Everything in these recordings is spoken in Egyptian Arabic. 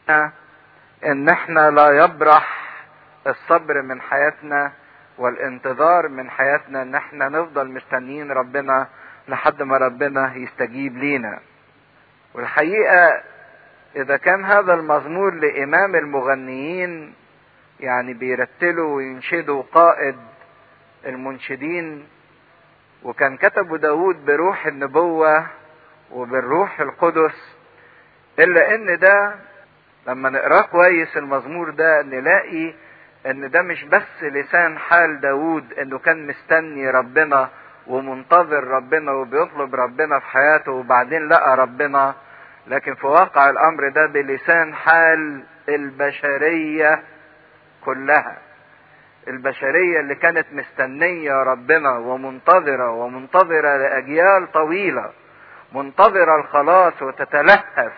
ان احنا لا يبرح الصبر من حياتنا والانتظار من حياتنا ان احنا نفضل مستنيين ربنا لحد ما ربنا يستجيب لينا والحقيقة اذا كان هذا المزمور لامام المغنيين يعني بيرتلوا وينشدوا قائد المنشدين وكان كتبه داود بروح النبوة وبالروح القدس الا ان ده لما نقراه كويس المزمور ده نلاقي ان ده مش بس لسان حال داود انه كان مستني ربنا ومنتظر ربنا وبيطلب ربنا في حياته وبعدين لقى ربنا لكن في واقع الامر ده بلسان حال البشرية كلها البشرية اللي كانت مستنية ربنا ومنتظرة ومنتظرة لأجيال طويلة منتظرة الخلاص وتتلهف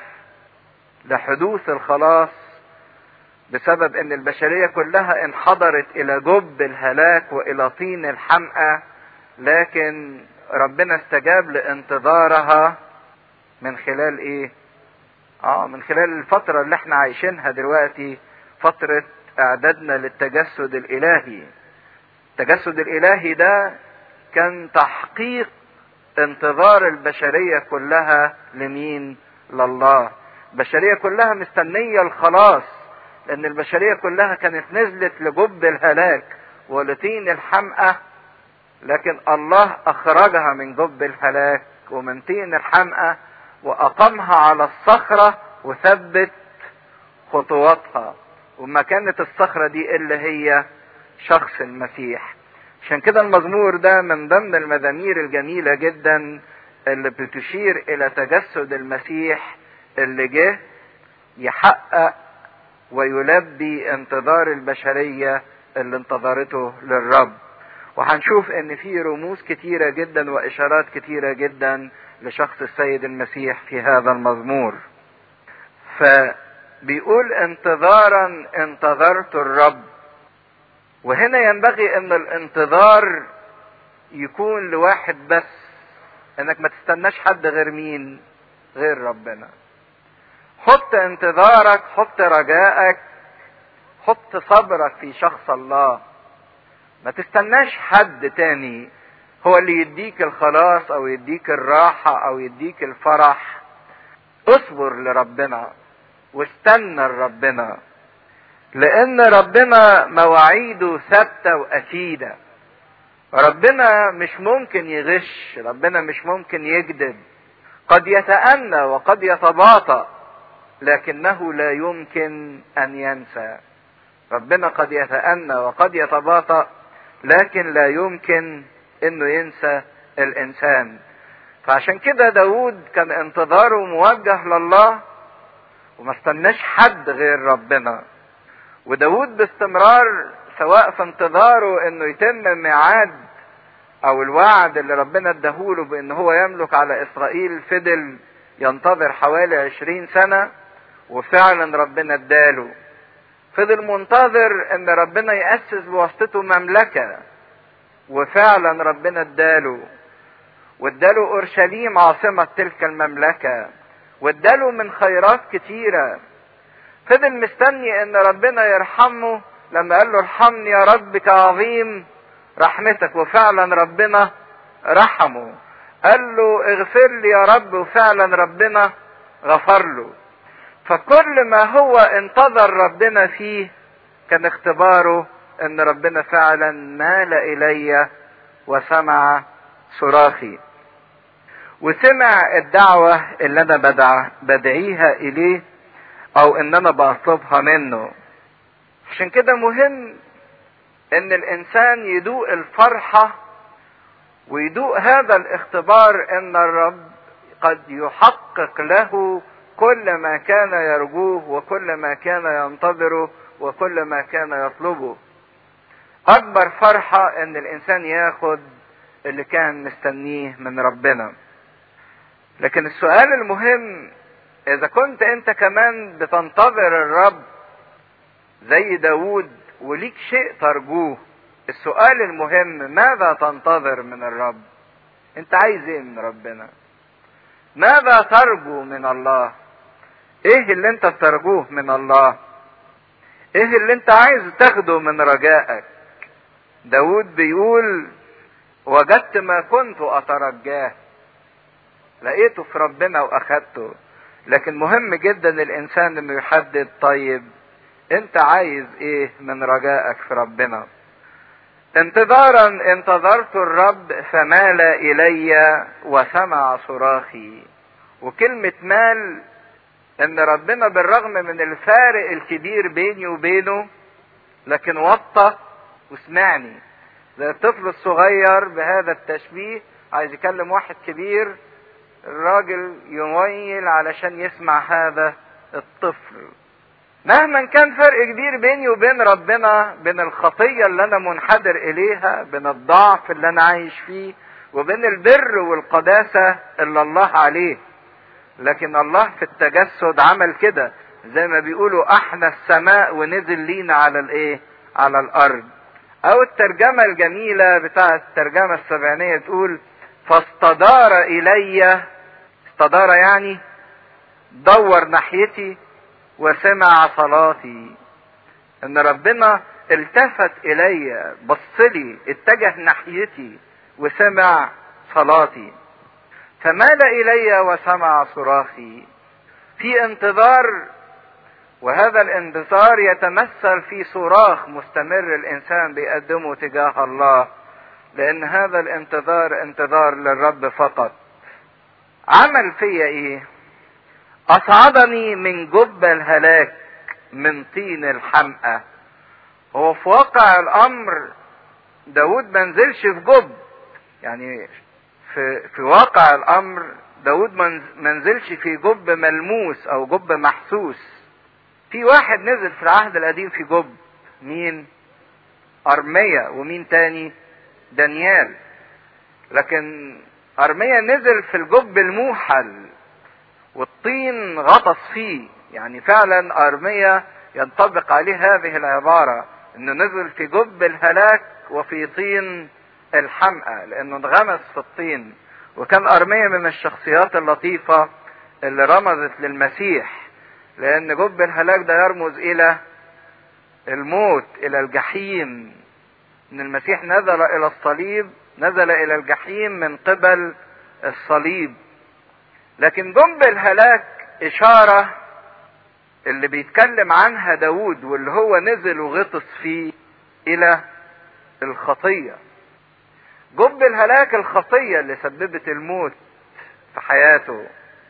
لحدوث الخلاص بسبب ان البشرية كلها انحدرت الى جب الهلاك والى طين الحمقى لكن ربنا استجاب لانتظارها من خلال ايه اه من خلال الفترة اللي احنا عايشينها دلوقتي فترة اعدادنا للتجسد الالهي التجسد الالهي ده كان تحقيق انتظار البشرية كلها لمين لله البشرية كلها مستنية الخلاص لان البشرية كلها كانت نزلت لجب الهلاك ولطين الحمقى لكن الله اخرجها من جب الهلاك ومن طين الحمقى واقامها على الصخرة وثبت خطواتها وما كانت الصخرة دي اللي هي شخص المسيح عشان كده المزمور ده من ضمن المزامير الجميلة جدا اللي بتشير الى تجسد المسيح اللي جه يحقق ويلبي انتظار البشرية اللي انتظرته للرب وهنشوف ان في رموز كتيرة جدا واشارات كتيرة جدا لشخص السيد المسيح في هذا المزمور فبيقول انتظارا انتظرت الرب وهنا ينبغي ان الانتظار يكون لواحد بس انك ما تستناش حد غير مين غير ربنا حط انتظارك حط رجائك حط صبرك في شخص الله ما تستناش حد تاني هو اللي يديك الخلاص او يديك الراحة او يديك الفرح اصبر لربنا واستنى لربنا لان ربنا مواعيده ثابتة واكيدة ربنا مش ممكن يغش ربنا مش ممكن يكذب قد يتأنى وقد يتباطأ لكنه لا يمكن ان ينسى ربنا قد يتأنى وقد يتباطأ لكن لا يمكن انه ينسى الانسان فعشان كده داود كان انتظاره موجه لله وما استناش حد غير ربنا وداود باستمرار سواء في انتظاره انه يتم ميعاد او الوعد اللي ربنا اداهوله بان هو يملك على اسرائيل فضل ينتظر حوالي عشرين سنة وفعلا ربنا اداله فضل منتظر ان ربنا يأسس بواسطته مملكة وفعلا ربنا اداله واداله اورشليم عاصمة تلك المملكة واداله من خيرات كتيرة فضل مستني ان ربنا يرحمه لما قال له ارحمني يا رب كعظيم رحمتك وفعلا ربنا رحمه قال له اغفر لي يا رب وفعلا ربنا غفر له فكل ما هو انتظر ربنا فيه كان اختباره ان ربنا فعلا مال الي وسمع صراخي وسمع الدعوة اللي انا بدع بدعيها اليه او ان انا بطلبها منه عشان كده مهم ان الانسان يدوق الفرحة ويدوق هذا الاختبار ان الرب قد يحقق له كل ما كان يرجوه وكل ما كان ينتظره وكل ما كان يطلبه اكبر فرحة ان الانسان ياخد اللي كان مستنيه من ربنا لكن السؤال المهم اذا كنت انت كمان بتنتظر الرب زي داود وليك شيء ترجوه السؤال المهم ماذا تنتظر من الرب انت عايز ايه من ربنا ماذا ترجو من الله ايه اللي انت بترجوه من الله ايه اللي انت عايز تاخده من رجائك داود بيقول وجدت ما كنت اترجاه لقيته في ربنا واخدته لكن مهم جدا الانسان انه يحدد طيب انت عايز ايه من رجائك في ربنا انتظارا انتظرت الرب فمال الي وسمع صراخي وكلمة مال ان ربنا بالرغم من الفارق الكبير بيني وبينه لكن وطى وسمعني زي الطفل الصغير بهذا التشبيه عايز يكلم واحد كبير الراجل يميل علشان يسمع هذا الطفل مهما كان فرق كبير بيني وبين ربنا بين الخطيه اللي انا منحدر اليها بين الضعف اللي انا عايش فيه وبين البر والقداسه اللي الله عليه لكن الله في التجسد عمل كده زي ما بيقولوا احنا السماء ونزل لينا على الايه على الارض او الترجمه الجميله بتاعه الترجمه السبعينيه تقول فاستدار الي استدار يعني دور ناحيتي وسمع صلاتي ان ربنا التفت الي بصلي اتجه ناحيتي وسمع صلاتي فمال الي وسمع صراخي في انتظار وهذا الانتظار يتمثل في صراخ مستمر الانسان بيقدمه تجاه الله لان هذا الانتظار انتظار للرب فقط عمل فيا ايه اصعدني من جب الهلاك من طين الحمقى هو في واقع الامر داود ما نزلش في جب يعني في, في واقع الامر داود ما نزلش في جب ملموس او جب محسوس في واحد نزل في العهد القديم في جب مين ارميا ومين تاني دانيال لكن ارميا نزل في الجب الموحل والطين غطس فيه يعني فعلا ارميا ينطبق عليه هذه العباره انه نزل في جب الهلاك وفي طين الحمقى لانه انغمس في الطين وكان ارميا من الشخصيات اللطيفه اللي رمزت للمسيح لان جب الهلاك ده يرمز الى الموت الى الجحيم ان المسيح نزل الى الصليب نزل الى الجحيم من قبل الصليب لكن جنب الهلاك اشاره اللي بيتكلم عنها داود واللي هو نزل وغطس فيه الى الخطيه جب الهلاك الخطيه اللي سببت الموت في حياته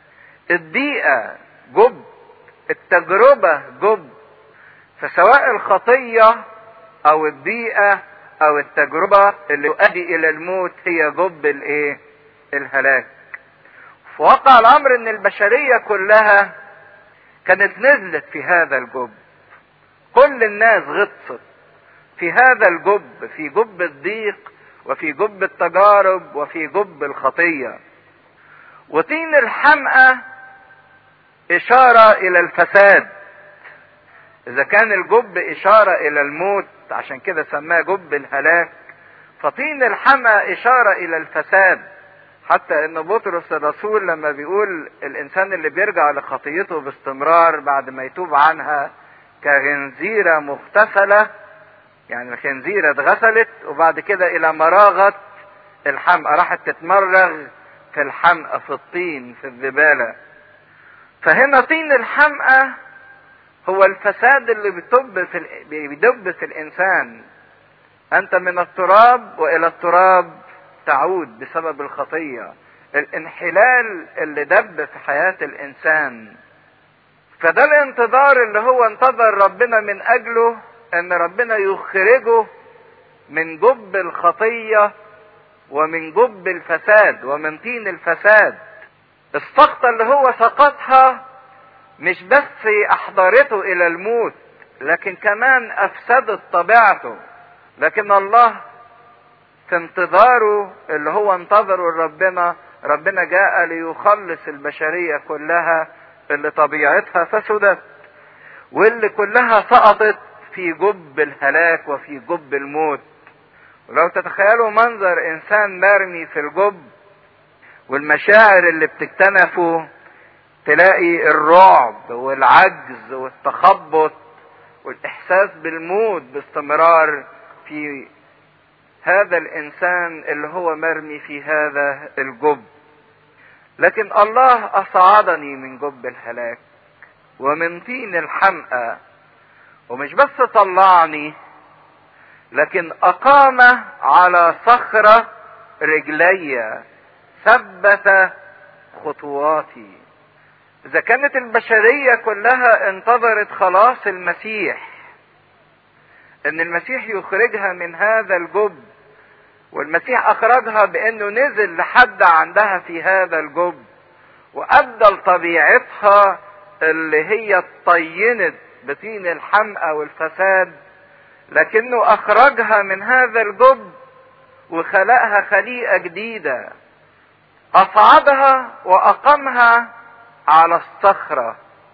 الضيقه جب التجربه جب فسواء الخطيه او الضيقه او التجربه اللي تؤدي الى الموت هي جب الايه الهلاك في واقع الامر ان البشريه كلها كانت نزلت في هذا الجب كل الناس غطست في هذا الجب في جب الضيق وفي جب التجارب وفي جب الخطيه وطين الحمقى اشاره الى الفساد اذا كان الجب اشاره الى الموت عشان كده سماه جب الهلاك فطين الحمى اشاره الى الفساد حتى ان بطرس الرسول لما بيقول الانسان اللي بيرجع لخطيته باستمرار بعد ما يتوب عنها كخنزيره مغتسله يعني الخنزيره اتغسلت وبعد كده الى مراغه الحمقى راحت تتمرغ في الحمقى في الطين في الزباله فهنا طين الحمقى هو الفساد اللي بيدب في بيدب في الانسان انت من التراب والى التراب تعود بسبب الخطيه الانحلال اللي دب في حياه الانسان فده الانتظار اللي هو انتظر ربنا من اجله ان ربنا يخرجه من جب الخطيه ومن جب الفساد ومن طين الفساد السقطه اللي هو سقطها مش بس احضرته الى الموت لكن كمان افسدت طبيعته لكن الله في انتظاره اللي هو انتظره ربنا ربنا جاء ليخلص البشريه كلها اللي طبيعتها فسدت واللي كلها سقطت في جب الهلاك وفي جب الموت ولو تتخيلوا منظر انسان مرمي في الجب والمشاعر اللي بتكتنفه تلاقي الرعب والعجز والتخبط والاحساس بالموت باستمرار في هذا الانسان اللي هو مرمي في هذا الجب لكن الله اصعدني من جب الهلاك ومن طين الحمقى ومش بس طلعني لكن اقام على صخرة رجلي ثبت خطواتي اذا كانت البشرية كلها انتظرت خلاص المسيح ان المسيح يخرجها من هذا الجب والمسيح اخرجها بانه نزل لحد عندها في هذا الجب وابدل طبيعتها اللي هي اتطينت بطين الحمقى والفساد لكنه اخرجها من هذا الجب وخلقها خليقه جديده اصعدها واقامها على الصخره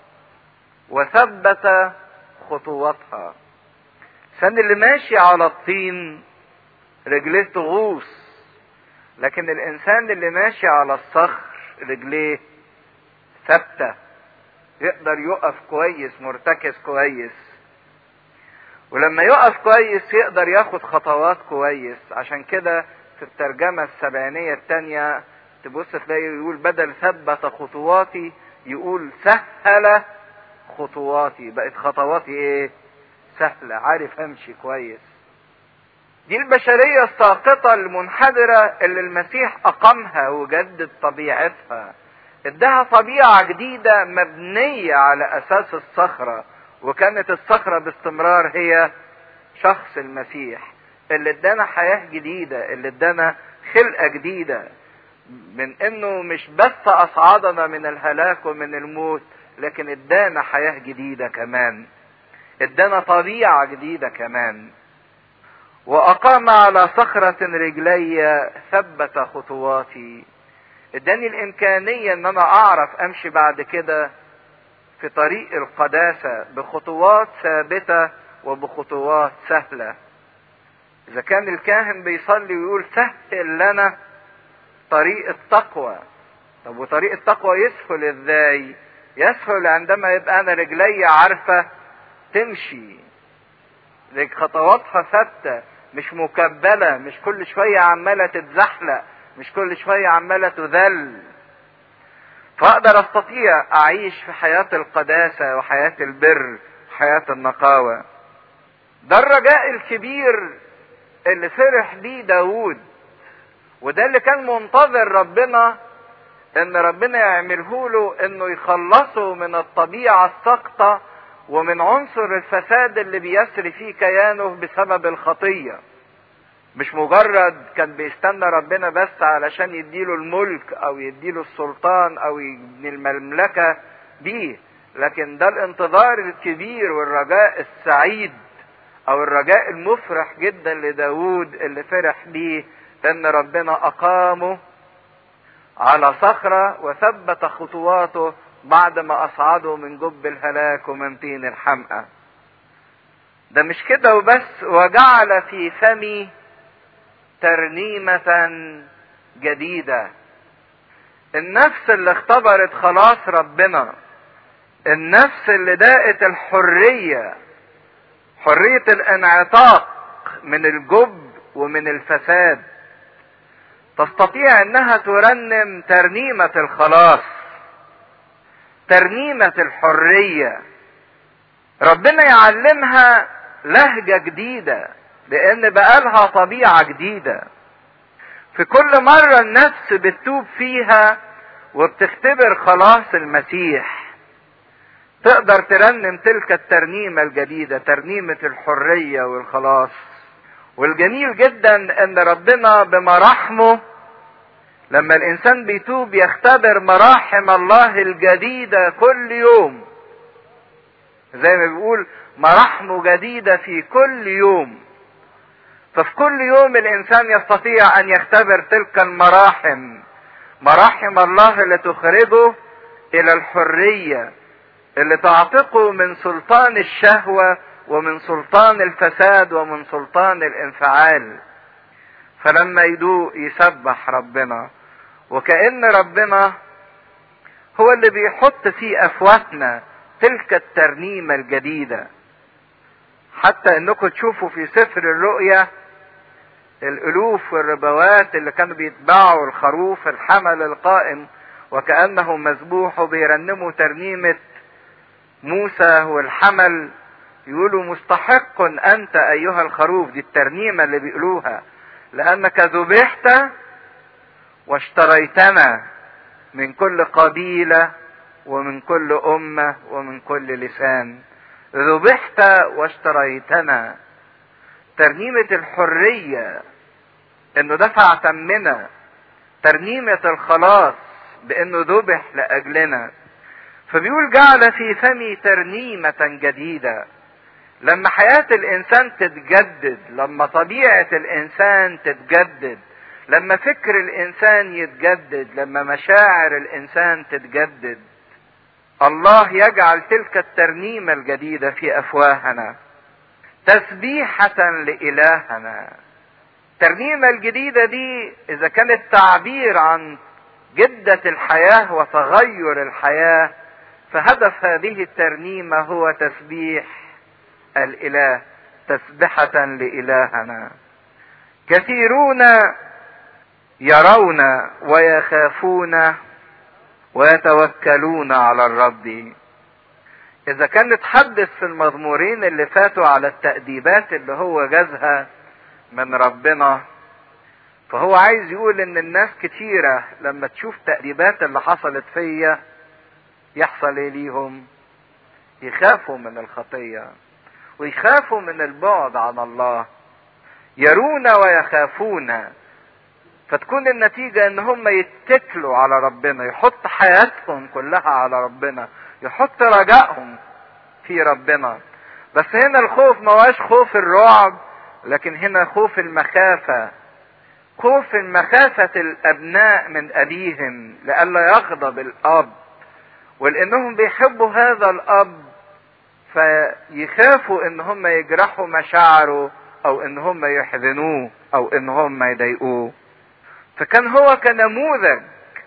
وثبت خطواتها الانسان اللي ماشي على الطين رجليه تغوص لكن الانسان اللي ماشي على الصخر رجليه ثابته يقدر يقف كويس مرتكز كويس ولما يقف كويس يقدر ياخد خطوات كويس عشان كده في الترجمة السبعينية التانية تبص تلاقي يقول بدل ثبت خطواتي يقول سهل خطواتي بقت خطواتي ايه سهلة عارف امشي كويس دي البشرية الساقطة المنحدرة اللي المسيح اقامها وجدد طبيعتها ادها طبيعة جديدة مبنية على اساس الصخرة وكانت الصخرة باستمرار هي شخص المسيح اللي ادانا حياة جديدة اللي ادانا خلقة جديدة من انه مش بس اصعدنا من الهلاك ومن الموت لكن ادانا حياة جديدة كمان ادانا طبيعة جديدة كمان واقام على صخرة رجلي ثبت خطواتي اداني الامكانية ان انا اعرف امشي بعد كده في طريق القداسة بخطوات ثابتة وبخطوات سهلة اذا كان الكاهن بيصلي ويقول سهل لنا طريق التقوى طب وطريق التقوى يسهل ازاي يسهل عندما يبقى انا رجلي عارفة تمشي خطواتها ثابتة مش مكبلة مش كل شوية عمالة تتزحلق مش كل شوية عمالة تذل فاقدر استطيع اعيش في حياة القداسة وحياة البر وحياة النقاوة ده الرجاء الكبير اللي فرح بيه داود وده اللي كان منتظر ربنا ان ربنا يعمله له انه يخلصه من الطبيعة الساقطة ومن عنصر الفساد اللي بيسري فيه كيانه بسبب الخطيه مش مجرد كان بيستنى ربنا بس علشان يديله الملك او يديله السلطان او يبني المملكة بيه لكن ده الانتظار الكبير والرجاء السعيد او الرجاء المفرح جدا لداود اللي فرح بيه ان ربنا اقامه على صخرة وثبت خطواته بعد ما اصعده من جب الهلاك ومن طين الحمقى ده مش كده وبس وجعل في فمي ترنيمة جديدة النفس اللي اختبرت خلاص ربنا النفس اللي داقت الحرية حرية الانعتاق من الجب ومن الفساد تستطيع انها ترنم ترنيمة الخلاص ترنيمة الحرية ربنا يعلمها لهجة جديدة لان بقالها طبيعة جديدة في كل مرة النفس بتتوب فيها وبتختبر خلاص المسيح تقدر ترنم تلك الترنيمة الجديدة ترنيمة الحرية والخلاص والجميل جدا ان ربنا بمراحمه لما الانسان بيتوب يختبر مراحم الله الجديدة كل يوم زي ما بيقول مراحمه جديدة في كل يوم ففي كل يوم الانسان يستطيع ان يختبر تلك المراحم مراحم الله اللي تخرجه الى الحرية اللي تعتقه من سلطان الشهوة ومن سلطان الفساد ومن سلطان الانفعال فلما يدوق يسبح ربنا وكأن ربنا هو اللي بيحط في افواهنا تلك الترنيمة الجديدة حتى انكم تشوفوا في سفر الرؤيا الالوف والربوات اللي كانوا بيتبعوا الخروف الحمل القائم وكأنه مذبوح وبيرنموا ترنيمة موسى والحمل يقولوا مستحق انت ايها الخروف دي الترنيمة اللي بيقولوها لانك ذبحت واشتريتنا من كل قبيلة ومن كل امة ومن كل لسان ذبحت واشتريتنا ترنيمة الحرية انه دفع ثمنا ترنيمة الخلاص بانه ذبح لاجلنا فبيقول جعل في فمي ترنيمة جديدة لما حياة الانسان تتجدد لما طبيعة الانسان تتجدد لما فكر الانسان يتجدد لما مشاعر الانسان تتجدد الله يجعل تلك الترنيمة الجديدة في افواهنا تسبيحة لإلهنا الترنيمة الجديدة دي إذا كانت تعبير عن جدة الحياة وتغير الحياة فهدف هذه الترنيمة هو تسبيح الإله تسبحة لإلهنا كثيرون يرون ويخافون ويتوكلون على الرب اذا كان نتحدث في المزمورين اللي فاتوا على التأديبات اللي هو جازها من ربنا فهو عايز يقول ان الناس كتيرة لما تشوف تأديبات اللي حصلت فيا يحصل ايه ليهم يخافوا من الخطية ويخافوا من البعد عن الله يرون ويخافون فتكون النتيجة ان هم يتكلوا على ربنا يحط حياتهم كلها على ربنا يحط رجائهم في ربنا بس هنا الخوف ما هوش خوف الرعب لكن هنا خوف المخافة خوف مخافة الأبناء من أبيهم لئلا يغضب الأب ولأنهم بيحبوا هذا الأب فيخافوا إن هم يجرحوا مشاعره أو إن هم يحزنوه أو إن هم يضايقوه فكان هو كنموذج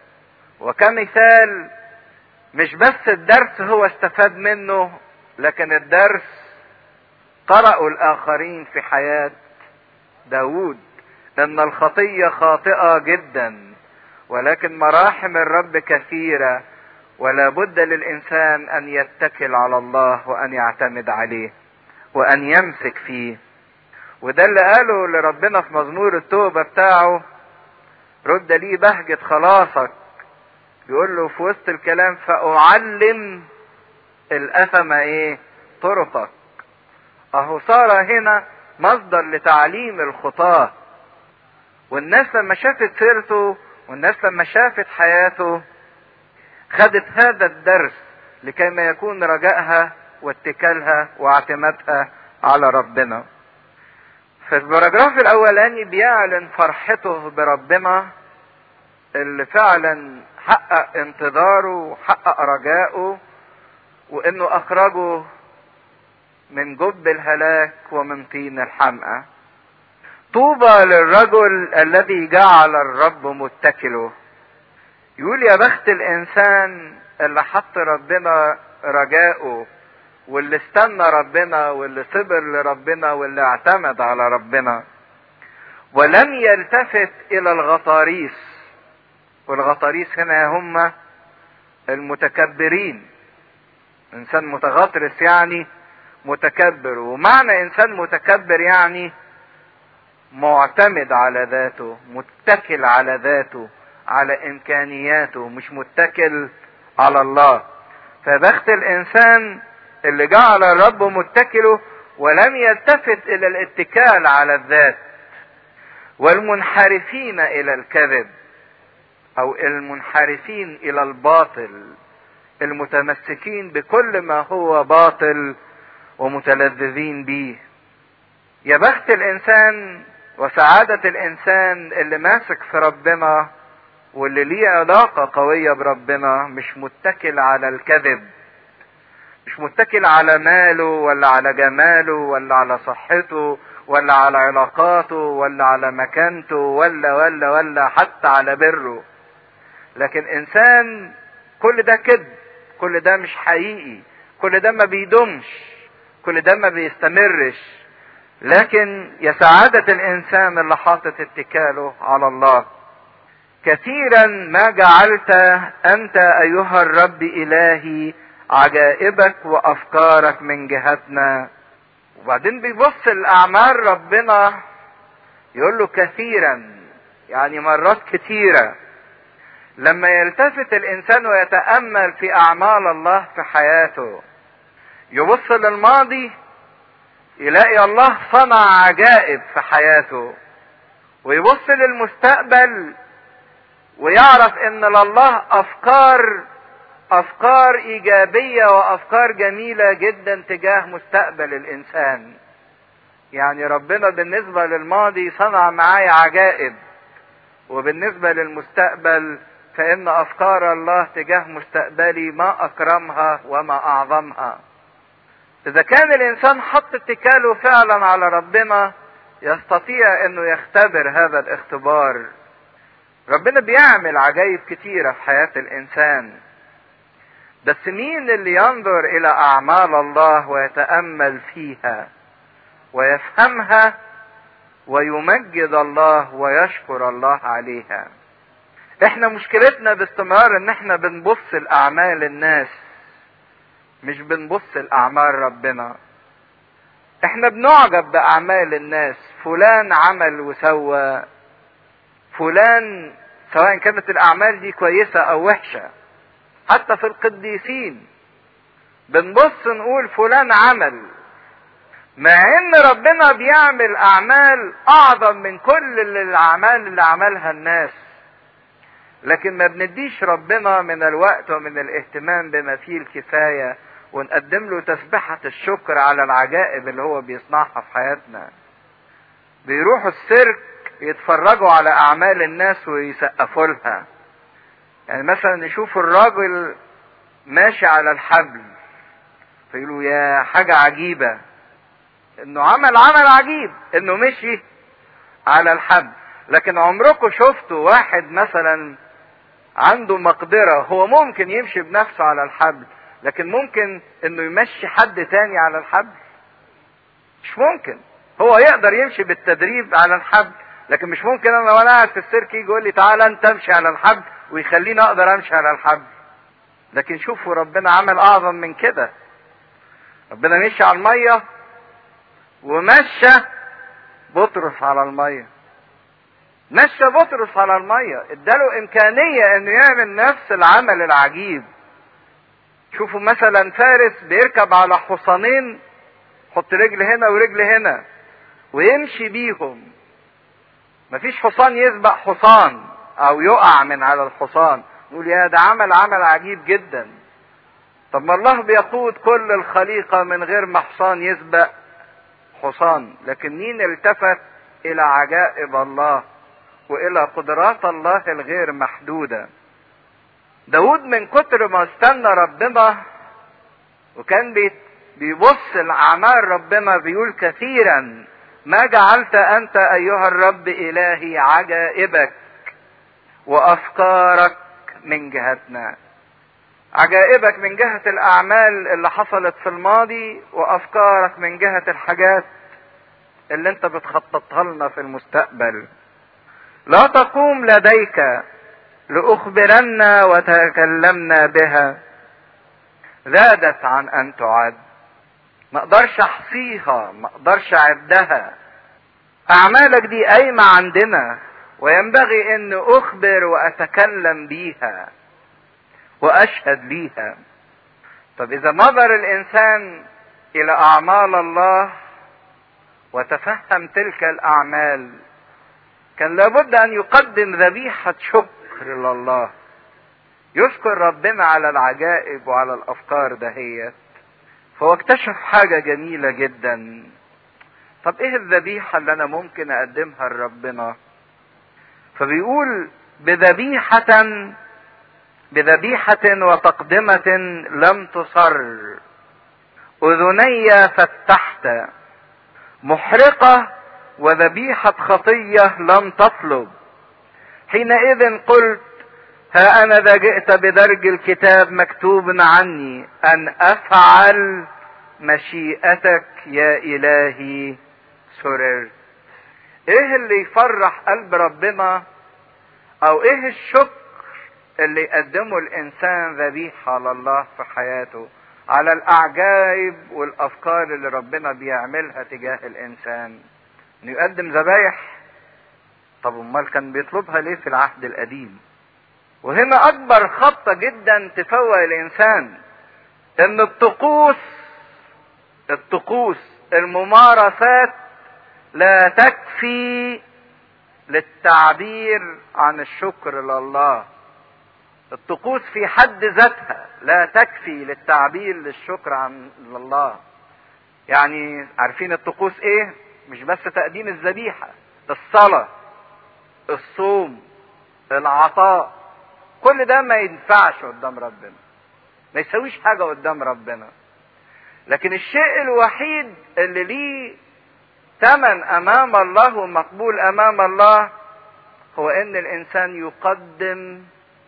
وكمثال مش بس الدرس هو استفاد منه لكن الدرس قرأوا الآخرين في حياة داود ان الخطية خاطئة جدا ولكن مراحم الرب كثيرة ولا بد للإنسان أن يتكل على الله وأن يعتمد عليه وأن يمسك فيه وده اللي قاله لربنا في مزمور التوبة بتاعه رد لي بهجة خلاصك يقول له في وسط الكلام فأعلم الأثم ايه طرقك اهو صار هنا مصدر لتعليم الخطاة والناس لما شافت سيرته والناس لما شافت حياته خدت هذا الدرس لكي ما يكون رجائها واتكالها واعتمادها على ربنا في البراجراف الاولاني بيعلن فرحته بربنا اللي فعلا حقق انتظاره وحقق رجائه وانه اخرجه من جب الهلاك ومن طين الحمقى طوبى للرجل الذي جعل الرب متكله يقول يا بخت الانسان اللي حط ربنا رجائه واللي استنى ربنا واللي صبر لربنا واللي اعتمد على ربنا ولم يلتفت الى الغطاريس والغطاريس هنا هم المتكبرين انسان متغطرس يعني متكبر ومعنى انسان متكبر يعني معتمد على ذاته متكل على ذاته على امكانياته مش متكل على الله فبخت الانسان اللي جعل الرب متكله ولم يلتفت الى الاتكال على الذات والمنحرفين الى الكذب او المنحرفين الى الباطل المتمسكين بكل ما هو باطل ومتلذذين بيه يا بخت الانسان وسعادة الانسان اللي ماسك في ربنا واللي ليه علاقة قوية بربنا مش متكل على الكذب مش متكل على ماله ولا على جماله ولا على صحته ولا على علاقاته ولا على مكانته ولا ولا ولا حتى على بره لكن انسان كل ده كذب كل ده مش حقيقي كل ده ما بيدومش كل ده ما بيستمرش لكن يا سعادة الإنسان اللي حاطط اتكاله على الله كثيرا ما جعلت أنت أيها الرب إلهي عجائبك وأفكارك من جهتنا وبعدين بيبص لأعمال ربنا يقول له كثيرا يعني مرات كثيرة لما يلتفت الإنسان ويتأمل في أعمال الله في حياته يبص للماضي يلاقي الله صنع عجائب في حياته ويبص للمستقبل ويعرف ان لله افكار افكار ايجابيه وافكار جميله جدا تجاه مستقبل الانسان يعني ربنا بالنسبه للماضي صنع معايا عجائب وبالنسبه للمستقبل فان افكار الله تجاه مستقبلي ما اكرمها وما اعظمها اذا كان الانسان حط اتكاله فعلا على ربنا يستطيع انه يختبر هذا الاختبار ربنا بيعمل عجائب كتيرة في حياة الانسان بس مين اللي ينظر الى اعمال الله ويتأمل فيها ويفهمها ويمجد الله ويشكر الله عليها احنا مشكلتنا باستمرار ان احنا بنبص لاعمال الناس مش بنبص لاعمال ربنا احنا بنعجب باعمال الناس فلان عمل وسوى فلان سواء كانت الاعمال دي كويسه او وحشه حتى في القديسين بنبص نقول فلان عمل مع ان ربنا بيعمل اعمال اعظم من كل الاعمال اللي عملها الناس لكن ما بنديش ربنا من الوقت ومن الاهتمام بما فيه الكفايه ونقدم له تسبحة الشكر على العجائب اللي هو بيصنعها في حياتنا بيروحوا السيرك يتفرجوا على اعمال الناس ويسقفوا لها يعني مثلا يشوفوا الراجل ماشي على الحبل فيقولوا يا حاجة عجيبة انه عمل عمل عجيب انه مشي على الحبل لكن عمركم شفتوا واحد مثلا عنده مقدرة هو ممكن يمشي بنفسه على الحبل لكن ممكن انه يمشي حد تاني على الحبل مش ممكن هو يقدر يمشي بالتدريب على الحبل لكن مش ممكن انا وانا قاعد في السيرك يجي يقول لي تعالى انت امشي على الحبل ويخليني اقدر امشي على الحبل لكن شوفوا ربنا عمل اعظم من كده ربنا مشي على الميه ومشى بطرس على الميه مشى بطرس على الميه اداله امكانيه انه يعمل نفس العمل العجيب شوفوا مثلا فارس بيركب على حصانين حط رجل هنا ورجل هنا ويمشي بيهم مفيش حصان يسبق حصان او يقع من على الحصان نقول يا ده عمل عمل عجيب جدا طب ما الله بيقود كل الخليقة من غير ما حصان يسبق حصان لكن مين التفت الى عجائب الله والى قدرات الله الغير محدوده داود من كتر ما استنى ربنا وكان بيبص لأعمال ربنا بيقول كثيرا ما جعلت أنت أيها الرب إلهي عجائبك وأفكارك من جهتنا عجائبك من جهة الأعمال اللي حصلت في الماضي وأفكارك من جهة الحاجات اللي أنت بتخططها لنا في المستقبل لا تقوم لديك لأخبرنا وتكلمنا بها زادت عن أن تعد ما اقدرش احصيها ما اقدرش اعدها اعمالك دي قايمة عندنا وينبغي ان اخبر واتكلم بيها واشهد بيها طب اذا نظر الانسان الى اعمال الله وتفهم تلك الاعمال كان لابد ان يقدم ذبيحة شكر لله يشكر ربنا على العجائب وعلى الافكار دهيت فهو اكتشف حاجة جميلة جدا طب ايه الذبيحة اللي انا ممكن اقدمها لربنا فبيقول بذبيحة بذبيحة وتقدمة لم تصر اذني فتحت محرقة وذبيحة خطية لم تطلب حينئذ قلت ها انا ذا جئت بدرج الكتاب مكتوب عني ان افعل مشيئتك يا الهي سررت ايه اللي يفرح قلب ربنا او ايه الشكر اللي يقدمه الانسان ذبيحة لله في حياته على الاعجائب والافكار اللي ربنا بيعملها تجاه الانسان انه يقدم ذبايح طب امال كان بيطلبها ليه في العهد القديم وهنا اكبر خطة جدا تفوق الانسان ان الطقوس الطقوس الممارسات لا تكفي للتعبير عن الشكر لله الطقوس في حد ذاتها لا تكفي للتعبير للشكر عن الله يعني عارفين الطقوس ايه مش بس تقديم الذبيحة الصلاة الصوم العطاء كل ده ما ينفعش قدام ربنا ما يسويش حاجة قدام ربنا لكن الشيء الوحيد اللي ليه ثمن امام الله ومقبول امام الله هو ان الانسان يقدم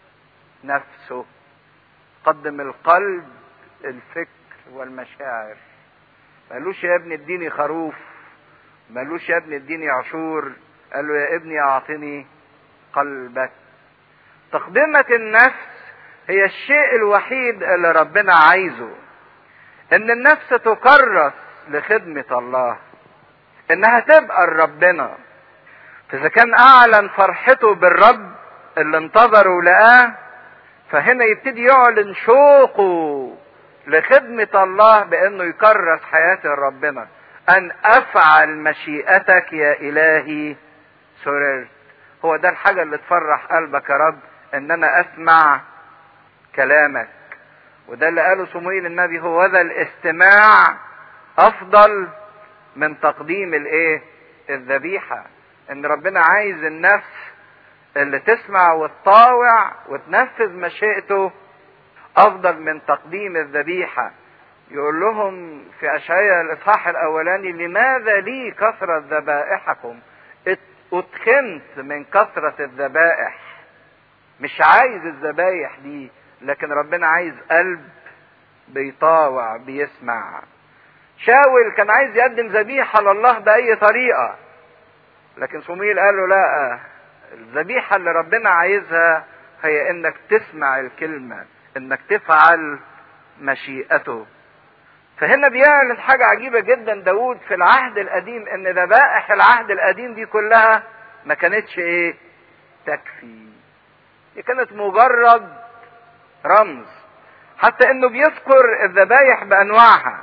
نفسه قدم القلب الفكر والمشاعر مالوش يا ابني اديني خروف مالوش يا ابني اديني عشور قال له يا ابني اعطني قلبك تقدمة النفس هي الشيء الوحيد اللي ربنا عايزه ان النفس تكرس لخدمة الله انها تبقى لربنا فاذا كان اعلن فرحته بالرب اللي انتظره ولقاه فهنا يبتدي يعلن شوقه لخدمة الله بانه يكرس حياته لربنا ان افعل مشيئتك يا الهي سررت هو ده الحاجة اللي تفرح قلبك يا رب ان انا اسمع كلامك وده اللي قاله صموئيل النبي هو ذا الاستماع افضل من تقديم الايه الذبيحة ان ربنا عايز النفس اللي تسمع وتطاوع وتنفذ مشيئته افضل من تقديم الذبيحة يقول لهم في اشعياء الاصحاح الاولاني لماذا لي كثرة ذبائحكم اتخنت من كثرة الذبائح مش عايز الذبايح دي لكن ربنا عايز قلب بيطاوع بيسمع شاول كان عايز يقدم ذبيحة لله بأي طريقة لكن صمويل قال له لا الذبيحة اللي ربنا عايزها هي انك تسمع الكلمة انك تفعل مشيئته فهنا بيعلن حاجة عجيبة جدا داود في العهد القديم ان ذبائح العهد القديم دي كلها ما كانتش ايه تكفي دي كانت مجرد رمز حتى انه بيذكر الذبايح بانواعها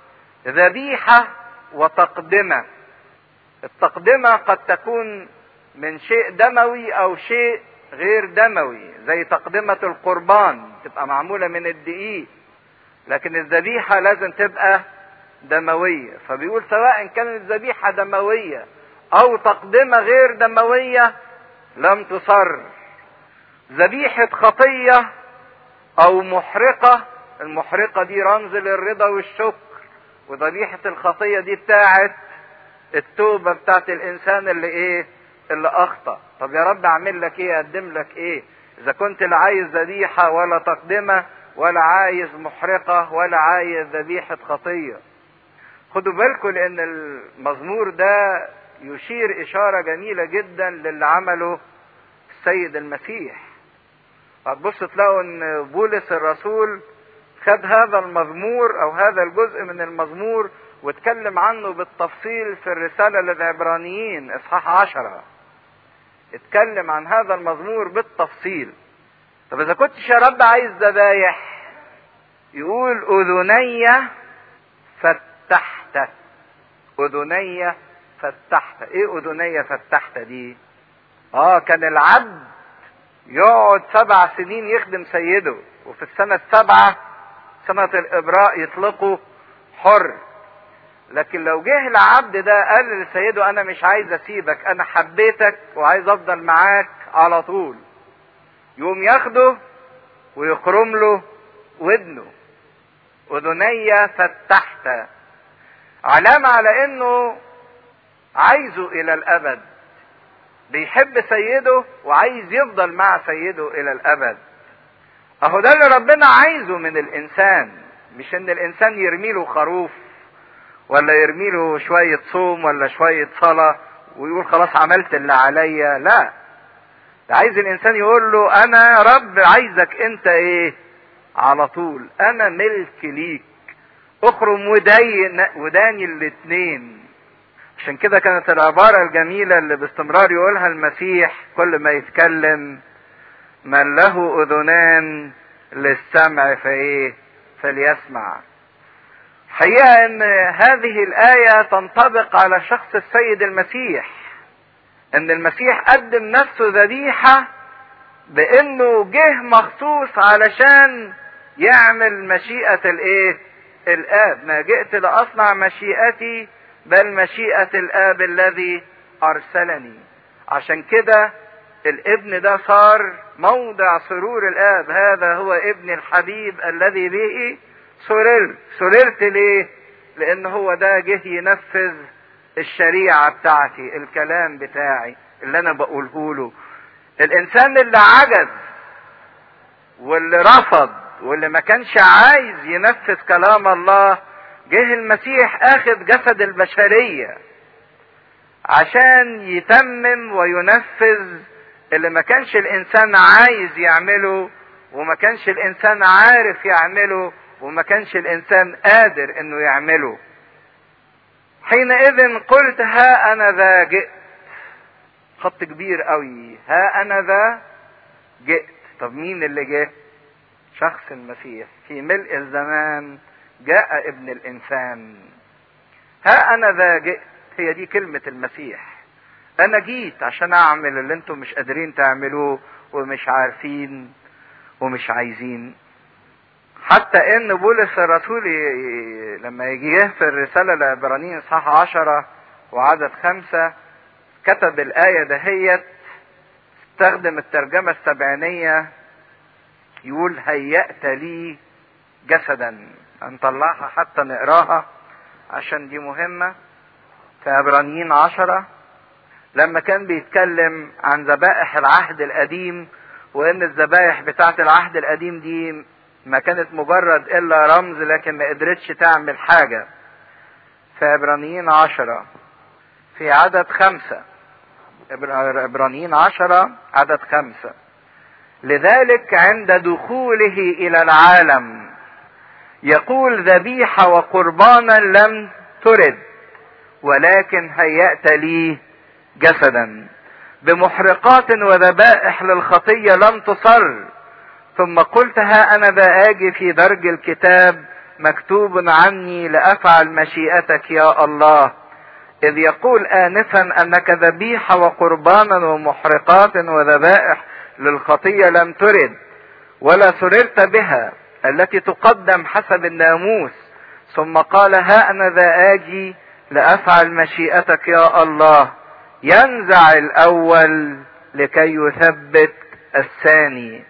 ذبيحة وتقدمة التقدمة قد تكون من شيء دموي او شيء غير دموي زي تقدمة القربان تبقى معمولة من الدقيق لكن الذبيحة لازم تبقى دموية فبيقول سواء كانت الذبيحة دموية او تقدمة غير دموية لم تصر ذبيحة خطية او محرقة المحرقة دي رمز للرضا والشكر وذبيحة الخطية دي بتاعت التوبة بتاعت الانسان اللي ايه اللي اخطأ طب يا رب اعمل لك ايه اقدم لك ايه اذا كنت لا عايز ذبيحة ولا تقدمة ولا عايز محرقة ولا عايز ذبيحة خطية خدوا بالكم لان المزمور ده يشير اشارة جميلة جدا للي عمله السيد المسيح هتبص تلاقوا ان بولس الرسول خد هذا المزمور او هذا الجزء من المزمور واتكلم عنه بالتفصيل في الرسالة للعبرانيين اصحاح عشرة اتكلم عن هذا المزمور بالتفصيل طب اذا كنتش يا رب عايز ذبايح يقول اذني فتحت اذني فتحت ايه اذني فتحت دي اه كان العبد يقعد سبع سنين يخدم سيده وفي السنة السابعة سنة الإبراء يطلقه حر لكن لو جه العبد ده قال لسيده أنا مش عايز أسيبك أنا حبيتك وعايز أفضل معاك على طول يقوم ياخده ويخرم له ودنه أذني فتحت علامة على إنه عايزه إلى الأبد بيحب سيده وعايز يفضل مع سيده الى الابد اهو ده اللي ربنا عايزه من الانسان مش ان الانسان يرمي له خروف ولا يرمي له شوية صوم ولا شوية صلاة ويقول خلاص عملت اللي عليا لا ده عايز الانسان يقول له انا يا رب عايزك انت ايه على طول انا ملك ليك اخرم ودين وداني الاتنين عشان كده كانت العبارة الجميلة اللي باستمرار يقولها المسيح كل ما يتكلم من له اذنان للسمع فايه فليسمع حقيقة ان هذه الآية تنطبق على شخص السيد المسيح ان المسيح قدم نفسه ذبيحة بانه جه مخصوص علشان يعمل مشيئة الايه الاب ما جئت لاصنع مشيئتي بل مشيئة الاب الذي ارسلني عشان كده الابن ده صار موضع سرور الاب هذا هو ابن الحبيب الذي به سررت سررت ليه لان هو ده جه ينفذ الشريعة بتاعتي الكلام بتاعي اللي انا بقوله له الانسان اللي عجز واللي رفض واللي ما كانش عايز ينفذ كلام الله جه المسيح اخذ جسد البشرية عشان يتمم وينفذ اللي ما كانش الانسان عايز يعمله وما كانش الانسان عارف يعمله وما كانش الانسان قادر انه يعمله حينئذ قلت ها انا ذا جئت خط كبير قوي ها انا ذا جئت طب مين اللي جه شخص المسيح في ملء الزمان جاء ابن الانسان ها انا ذا جئت هي دي كلمة المسيح انا جيت عشان اعمل اللي انتم مش قادرين تعملوه ومش عارفين ومش عايزين حتى ان بولس الرسول لما يجي في الرسالة لعبرانيين اصحاح عشرة وعدد خمسة كتب الآية دهيت استخدم الترجمة السبعينية يقول هيأت لي جسدا هنطلعها حتى نقراها عشان دي مهمة في عبرانيين عشرة لما كان بيتكلم عن ذبائح العهد القديم وان الذبائح بتاعت العهد القديم دي ما كانت مجرد الا رمز لكن ما قدرتش تعمل حاجة في عبرانيين عشرة في عدد خمسة عبرانيين عشرة عدد خمسة لذلك عند دخوله الى العالم يقول ذبيحة وقربانا لم ترد ولكن هيأت لي جسدا بمحرقات وذبائح للخطية لم تصر ثم قلت ها انا ذا اجي في درج الكتاب مكتوب عني لافعل مشيئتك يا الله اذ يقول انفا انك ذبيحة وقربانا ومحرقات وذبائح للخطية لم ترد ولا سررت بها التي تقدم حسب الناموس ثم قال ها انا ذا اجي لافعل مشيئتك يا الله ينزع الاول لكي يثبت الثاني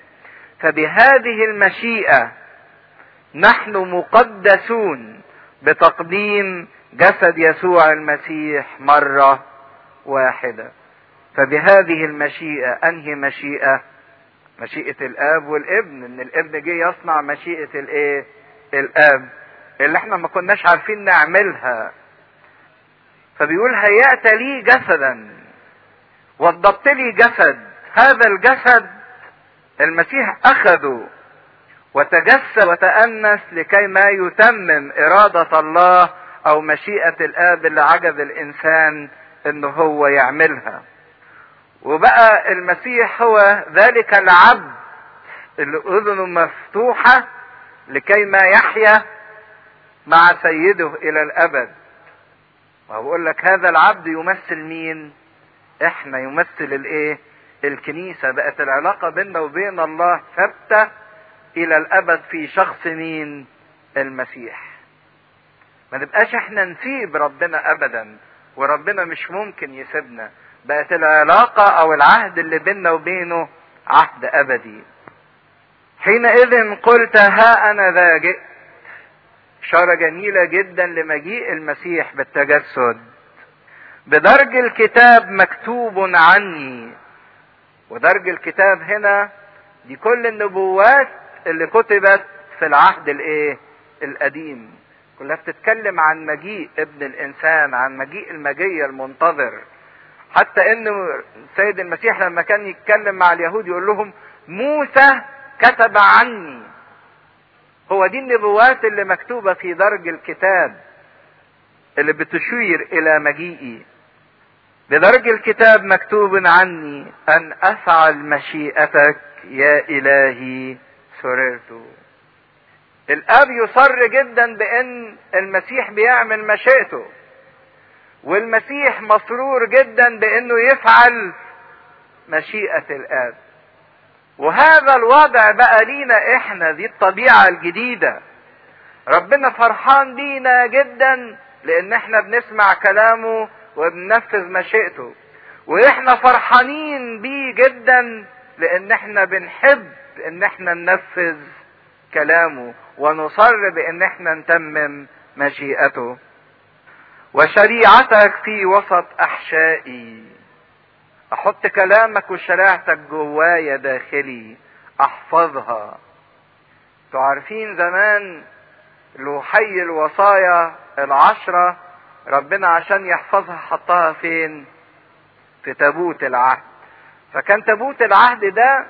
فبهذه المشيئه نحن مقدسون بتقديم جسد يسوع المسيح مره واحده فبهذه المشيئه انهي مشيئه مشيئه الاب والابن ان الابن جه يصنع مشيئه الايه الاب اللي احنا ما كناش عارفين نعملها فبيقول هيأت لي جسدا وضبط لي جسد هذا الجسد المسيح اخذه وتجسد وتأنس لكي ما يتمم إرادة الله أو مشيئة الآب اللي عجز الإنسان إن هو يعملها. وبقى المسيح هو ذلك العبد اللي أذنه مفتوحة لكي ما يحيا مع سيده إلى الأبد. وبقول لك هذا العبد يمثل مين؟ احنا يمثل الايه؟ الكنيسة بقت العلاقة بيننا وبين الله ثابتة الى الابد في شخص مين المسيح ما نبقاش احنا نسيب ربنا ابدا وربنا مش ممكن يسيبنا بقت العلاقة او العهد اللي بيننا وبينه عهد ابدي حينئذ قلت ها انا ذا جئت اشارة جميلة جدا لمجيء المسيح بالتجسد بدرج الكتاب مكتوب عني ودرج الكتاب هنا دي كل النبوات اللي كتبت في العهد الايه القديم كلها بتتكلم عن مجيء ابن الانسان عن مجيء المجيء المنتظر حتى ان السيد المسيح لما كان يتكلم مع اليهود يقول لهم موسى كتب عني هو دي النبوات اللي مكتوبة في درج الكتاب اللي بتشير الى مجيئي بدرج الكتاب مكتوب عني ان افعل مشيئتك يا الهي سررت الاب يصر جدا بان المسيح بيعمل مشيئته والمسيح مسرور جدا بانه يفعل مشيئة الاب وهذا الوضع بقى لينا احنا دي الطبيعة الجديدة ربنا فرحان بينا جدا لان احنا بنسمع كلامه وبننفذ مشيئته واحنا فرحانين بيه جدا لان احنا بنحب ان احنا ننفذ كلامه ونصر بان احنا نتمم مشيئته وشريعتك في وسط احشائي احط كلامك وشريعتك جوايا داخلي احفظها تعرفين زمان لوحي الوصايا العشرة ربنا عشان يحفظها حطها فين في تابوت العهد فكان تابوت العهد ده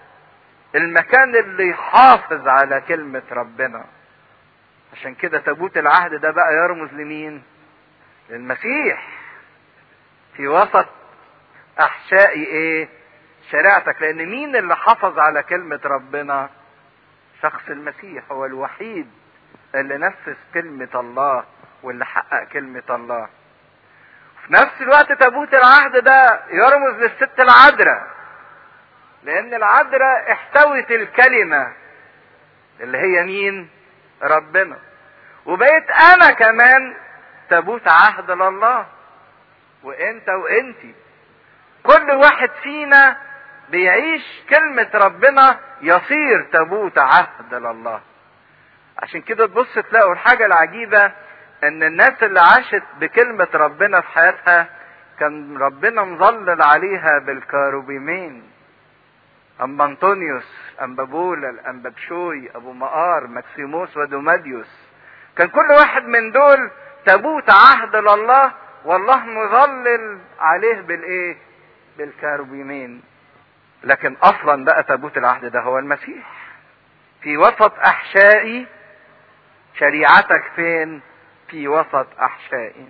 المكان اللي يحافظ على كلمة ربنا عشان كده تابوت العهد ده بقى يرمز لمين للمسيح في وسط احشائي ايه شريعتك لان مين اللي حافظ على كلمة ربنا شخص المسيح هو الوحيد اللي نفذ كلمة الله واللي حقق كلمة الله في نفس الوقت تابوت العهد ده يرمز للست العذراء لان العذراء احتوت الكلمة اللي هي مين ربنا وبقيت انا كمان تابوت عهد لله وانت وانتي كل واحد فينا بيعيش كلمة ربنا يصير تابوت عهد لله عشان كده تبص تلاقوا الحاجة العجيبة ان الناس اللي عاشت بكلمة ربنا في حياتها كان ربنا مظلل عليها بالكاروبيمين أما أنطونيوس أما بولل أما بشوي أبو مقار مكسيموس ودوماديوس كان كل واحد من دول تابوت عهد لله والله مظلل عليه بالايه بالكاروبيمين لكن اصلا بقى تابوت العهد ده هو المسيح في وسط احشائي شريعتك فين في وسط احشائي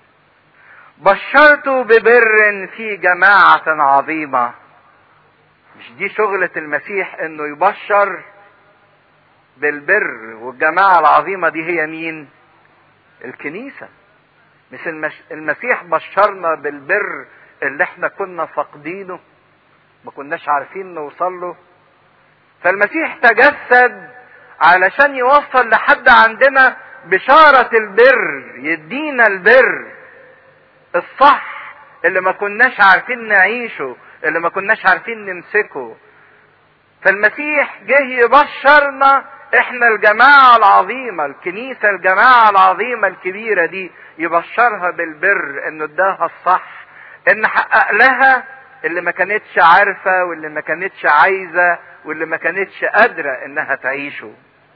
بشرت ببر في جماعة عظيمة مش دي شغلة المسيح انه يبشر بالبر والجماعة العظيمة دي هي مين الكنيسة مش المش... المسيح بشرنا بالبر اللي احنا كنا فاقدينه ما كناش عارفين نوصل له فالمسيح تجسد علشان يوصل لحد عندنا بشارة البر يدينا البر الصح اللي ما كناش عارفين نعيشه اللي ما كناش عارفين نمسكه فالمسيح جه يبشرنا احنا الجماعة العظيمة الكنيسة الجماعة العظيمة الكبيرة دي يبشرها بالبر انه اداها الصح ان حقق لها اللي ما كانتش عارفة واللي ما كانتش عايزة واللي ما كانتش قادرة انها تعيشه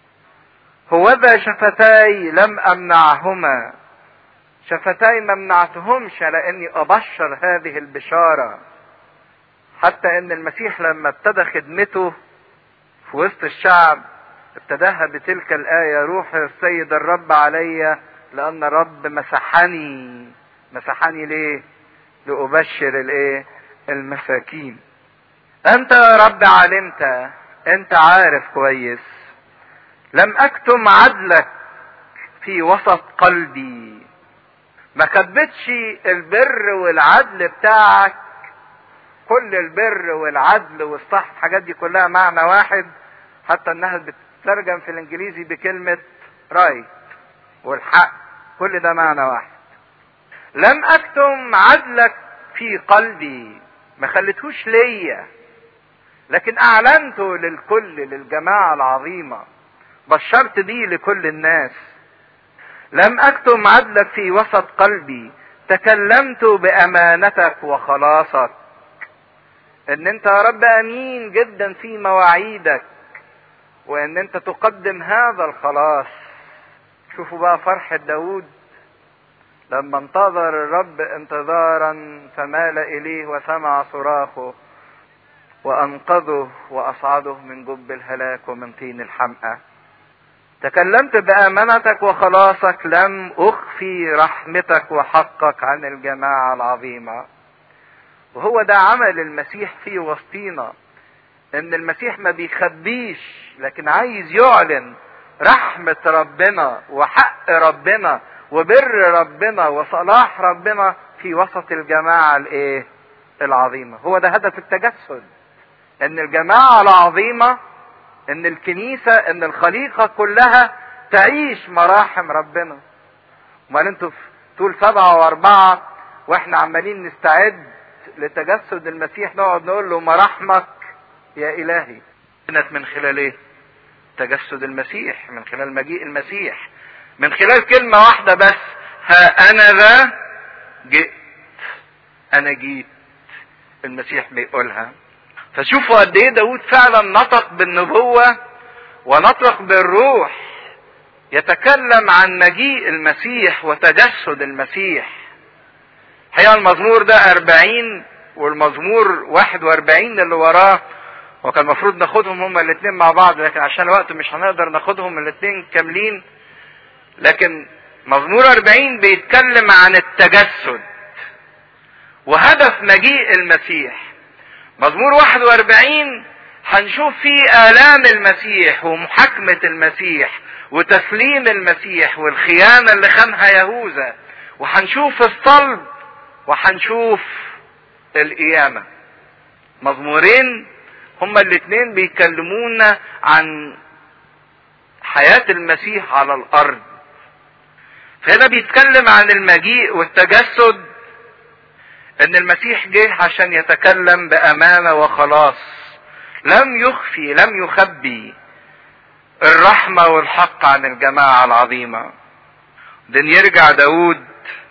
هوذا شفتاي لم امنعهما شفتاي ما منعتهمش لاني ابشر هذه البشارة حتى ان المسيح لما ابتدى خدمته في وسط الشعب ابتداها بتلك الآية روح السيد الرب علي لأن الرب مسحني مسحني ليه؟ لأبشر الايه؟ المساكين. أنت يا رب علمت أنت عارف كويس لم أكتم عدلك في وسط قلبي ما كبتش البر والعدل بتاعك كل البر والعدل والصح الحاجات دي كلها معنى واحد حتى انها بتترجم في الانجليزي بكلمة رايت والحق كل ده معنى واحد لم اكتم عدلك في قلبي ما خليتهوش ليا لكن اعلنته للكل للجماعة العظيمة بشرت بيه لكل الناس لم اكتم عدلك في وسط قلبي تكلمت بامانتك وخلاصك ان انت يا رب امين جدا في مواعيدك وان انت تقدم هذا الخلاص شوفوا بقى فرحة داود لما انتظر الرب انتظارا فمال اليه وسمع صراخه وانقذه واصعده من جب الهلاك ومن طين الحمأة تكلمت بامانتك وخلاصك لم اخفي رحمتك وحقك عن الجماعة العظيمة وهو ده عمل المسيح في وسطينا ان المسيح ما بيخبيش لكن عايز يعلن رحمة ربنا وحق ربنا وبر ربنا وصلاح ربنا في وسط الجماعة الايه العظيمة هو ده هدف التجسد ان الجماعة العظيمة ان الكنيسة ان الخليقة كلها تعيش مراحم ربنا امال انتوا طول سبعة واربعة واحنا عمالين نستعد لتجسد المسيح نقعد نقول له مراحمك يا الهي كانت من خلال ايه تجسد المسيح من خلال مجيء المسيح من خلال كلمة واحدة بس ها انا ذا جئت انا جيت المسيح بيقولها فشوفوا قد ايه داود فعلا نطق بالنبوة ونطق بالروح يتكلم عن مجيء المسيح وتجسد المسيح الحقيقة المزمور ده أربعين والمزمور واحد وأربعين اللي وراه وكان المفروض ناخدهم هما الاثنين مع بعض لكن عشان الوقت مش هنقدر ناخدهم الاثنين كاملين لكن مزمور أربعين بيتكلم عن التجسد وهدف مجيء المسيح مزمور واحد وأربعين هنشوف فيه آلام المسيح ومحاكمة المسيح وتسليم المسيح والخيانة اللي خانها يهوذا وهنشوف الصلب وهنشوف القيامة مزمورين هما الاتنين بيكلمونا عن حياة المسيح على الأرض فهنا بيتكلم عن المجيء والتجسد ان المسيح جه عشان يتكلم بأمانة وخلاص لم يخفي لم يخبي الرحمة والحق عن الجماعة العظيمة دين يرجع داود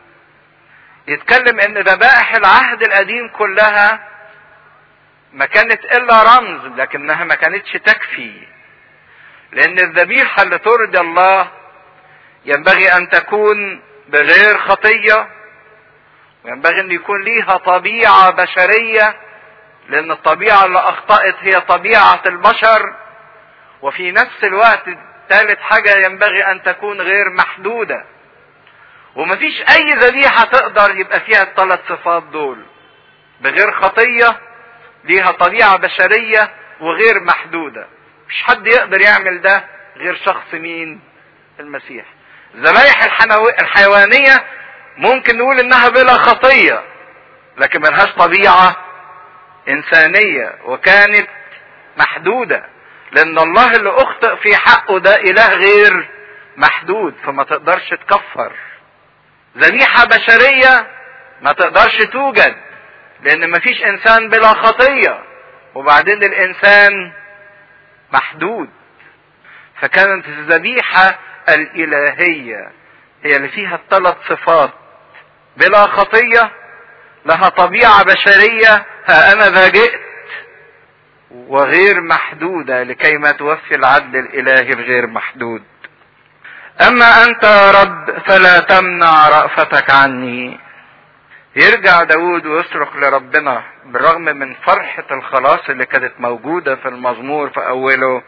يتكلم ان ذبائح العهد القديم كلها ما كانت الا رمز لكنها ما كانتش تكفي لان الذبيحة اللي ترضي الله ينبغي ان تكون بغير خطية وينبغي ان يكون ليها طبيعة بشرية لان الطبيعة اللي اخطأت هي طبيعة البشر وفي نفس الوقت ثالث حاجة ينبغي ان تكون غير محدودة ومفيش اي ذبيحة تقدر يبقى فيها الثلاث صفات دول بغير خطية ليها طبيعة بشرية وغير محدودة مش حد يقدر يعمل ده غير شخص مين المسيح الذبايح الحيوانية ممكن نقول انها بلا خطية لكن ملهاش طبيعة انسانية وكانت محدودة لان الله اللي اخطئ في حقه ده اله غير محدود فما تقدرش تكفر ذبيحة بشرية ما تقدرش توجد لان مفيش انسان بلا خطية وبعدين الانسان محدود فكانت الذبيحة الالهية هي اللي فيها الثلاث صفات بلا خطية لها طبيعة بشرية ها انا ذا جئت وغير محدودة لكي ما توفي العدل الالهي الغير محدود اما انت يا رب فلا تمنع رأفتك عني يرجع داود ويصرخ لربنا بالرغم من فرحة الخلاص اللي كانت موجودة في المزمور في اوله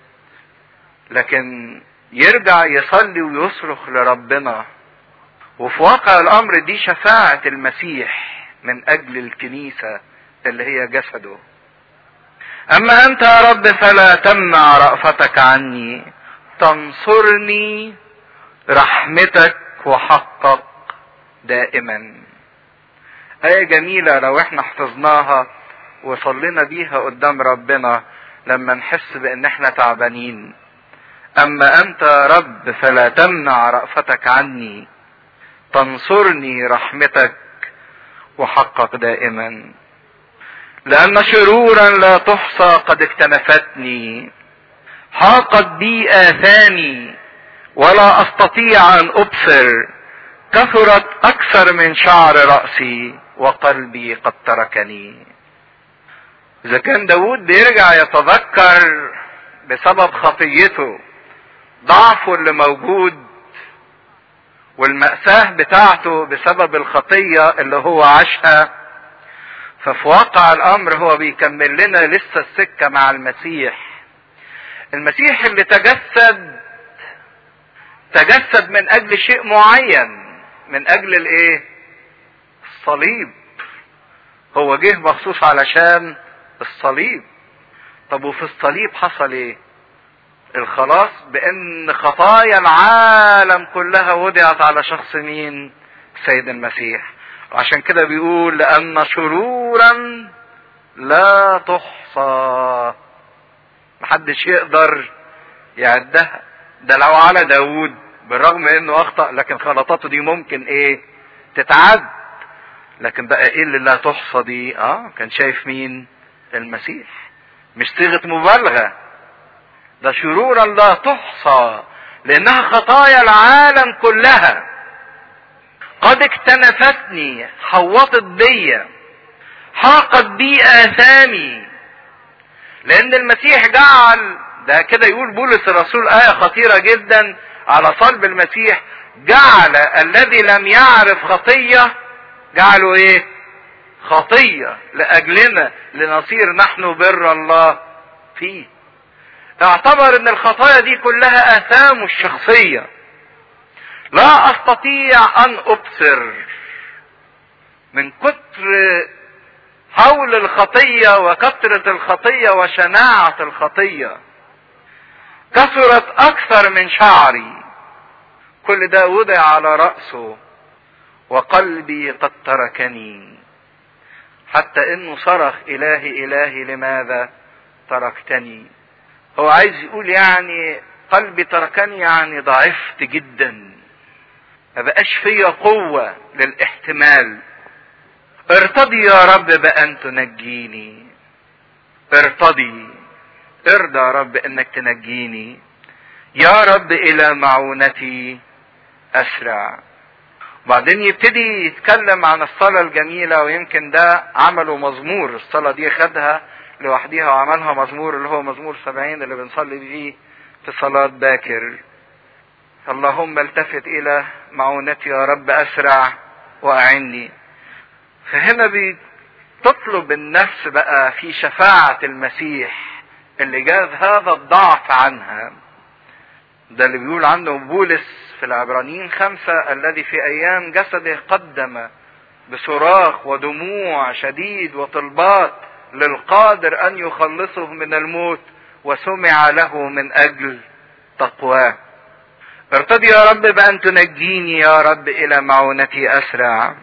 لكن يرجع يصلي ويصرخ لربنا وفي واقع الامر دي شفاعة المسيح من اجل الكنيسة اللي هي جسده اما انت يا رب فلا تمنع رأفتك عني تنصرني رحمتك وحقك دائما آية جميلة لو احنا حفظناها وصلينا بيها قدام ربنا لما نحس بان احنا تعبانين اما انت يا رب فلا تمنع رأفتك عني تنصرني رحمتك وحقك دائما لان شرورا لا تحصى قد اكتنفتني حاقت بي اثامي ولا استطيع ان ابصر كثرت اكثر من شعر رأسي وقلبي قد تركني اذا كان داود بيرجع يتذكر بسبب خطيته ضعفه اللي موجود والمأساة بتاعته بسبب الخطية اللي هو عاشها ففي واقع الامر هو بيكمل لنا لسه السكة مع المسيح المسيح اللي تجسد تجسد من اجل شيء معين من اجل الايه الصليب هو جه مخصوص علشان الصليب طب وفي الصليب حصل ايه الخلاص بان خطايا العالم كلها وضعت على شخص مين سيد المسيح وعشان كده بيقول لان شرورا لا تحصى محدش يقدر يعدها ده لو على داود بالرغم انه اخطأ لكن غلطاته دي ممكن ايه تتعد لكن بقى ايه اللي لا تحصى دي اه كان شايف مين المسيح مش صيغة مبالغة ده شرورا لا تحصى لانها خطايا العالم كلها قد اكتنفتني حوطت بيا حاقت بي اثامي لان المسيح جعل ده كده يقول بولس الرسول آية خطيرة جدا على صلب المسيح جعل الذي لم يعرف خطية جعله ايه خطية لأجلنا لنصير نحن بر الله فيه اعتبر ان الخطايا دي كلها اثامه الشخصية لا استطيع ان ابصر من كتر حول الخطية وكثرة الخطية وشناعة الخطية كثرت اكثر من شعري كل ده وضع على رأسه وقلبي قد تركني حتى انه صرخ الهي الهي لماذا تركتني هو عايز يقول يعني قلبي تركني يعني ضعفت جدا ما بقاش فيا قوة للاحتمال ارتضي يا رب بأن تنجيني ارتضي ارضى يا رب انك تنجيني يا رب الى معونتي اسرع وبعدين يبتدي يتكلم عن الصلاة الجميلة ويمكن ده عمله مزمور الصلاة دي خدها لوحديها وعملها مزمور اللي هو مزمور سبعين اللي بنصلي بيه في صلاة باكر اللهم التفت الى معونتي يا رب اسرع واعني فهنا بتطلب النفس بقى في شفاعة المسيح اللي جاز هذا الضعف عنها ده اللي بيقول عنه بولس في العبرانيين خمسة الذي في أيام جسده قدم بصراخ ودموع شديد وطلبات للقادر أن يخلصه من الموت وسمع له من أجل تقواه ارتضي يا رب بأن تنجيني يا رب إلى معونتي أسرع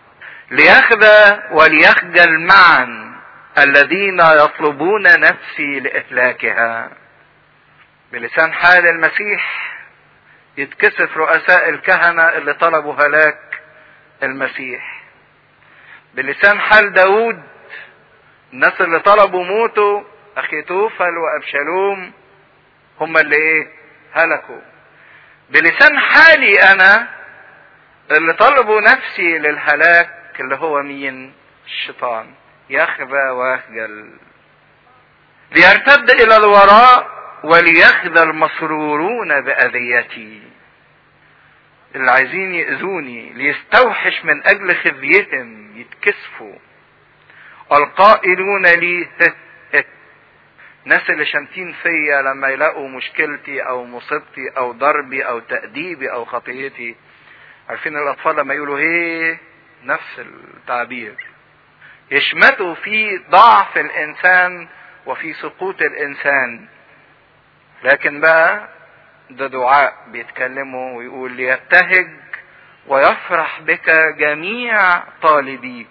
ليخذى وليخجل معا الذين يطلبون نفسي لإهلاكها بلسان حال المسيح يتكسف رؤساء الكهنة اللي طلبوا هلاك المسيح بلسان حال داود الناس اللي طلبوا موته اخي توفل وابشالوم هم اللي ايه هلكوا بلسان حالي انا اللي طلبوا نفسي للهلاك اللي هو مين الشيطان يخفى ويخجل ليرتد الى الوراء وليخذى المسرورون بأذيتي اللي عايزين يأذوني ليستوحش من أجل خذيتهم يتكسفوا القائلون لي هت هت ناس اللي شامتين فيا لما يلاقوا مشكلتي او مصيبتي او ضربي او تأديبي او خطيتي عارفين الاطفال لما يقولوا هي نفس التعبير يشمتوا في ضعف الانسان وفي سقوط الانسان لكن بقى ده دعاء بيتكلموا ويقول ليبتهج ويفرح بك جميع طالبيك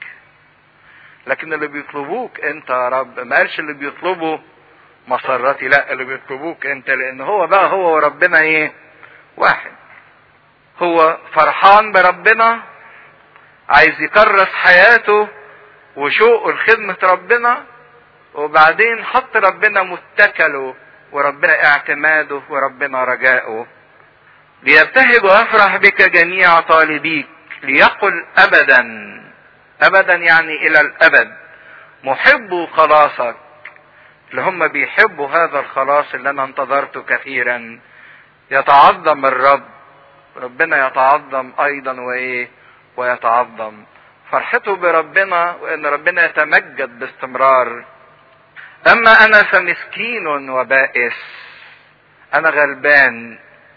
لكن اللي بيطلبوك انت يا رب ما قالش اللي بيطلبوا مسرتي لا اللي بيطلبوك انت لان هو بقى هو وربنا ايه واحد هو فرحان بربنا عايز يكرس حياته وشوقه لخدمة ربنا وبعدين حط ربنا متكله وربنا اعتماده وربنا رجاؤه ليبتهج ويفرح بك جميع طالبيك ليقل ابدا ابدا يعني الى الابد محبوا خلاصك اللي هم بيحبوا هذا الخلاص اللي انا انتظرته كثيرا يتعظم الرب ربنا يتعظم ايضا وايه ويتعظم فرحته بربنا وان ربنا يتمجد باستمرار اما انا فمسكين وبائس انا غلبان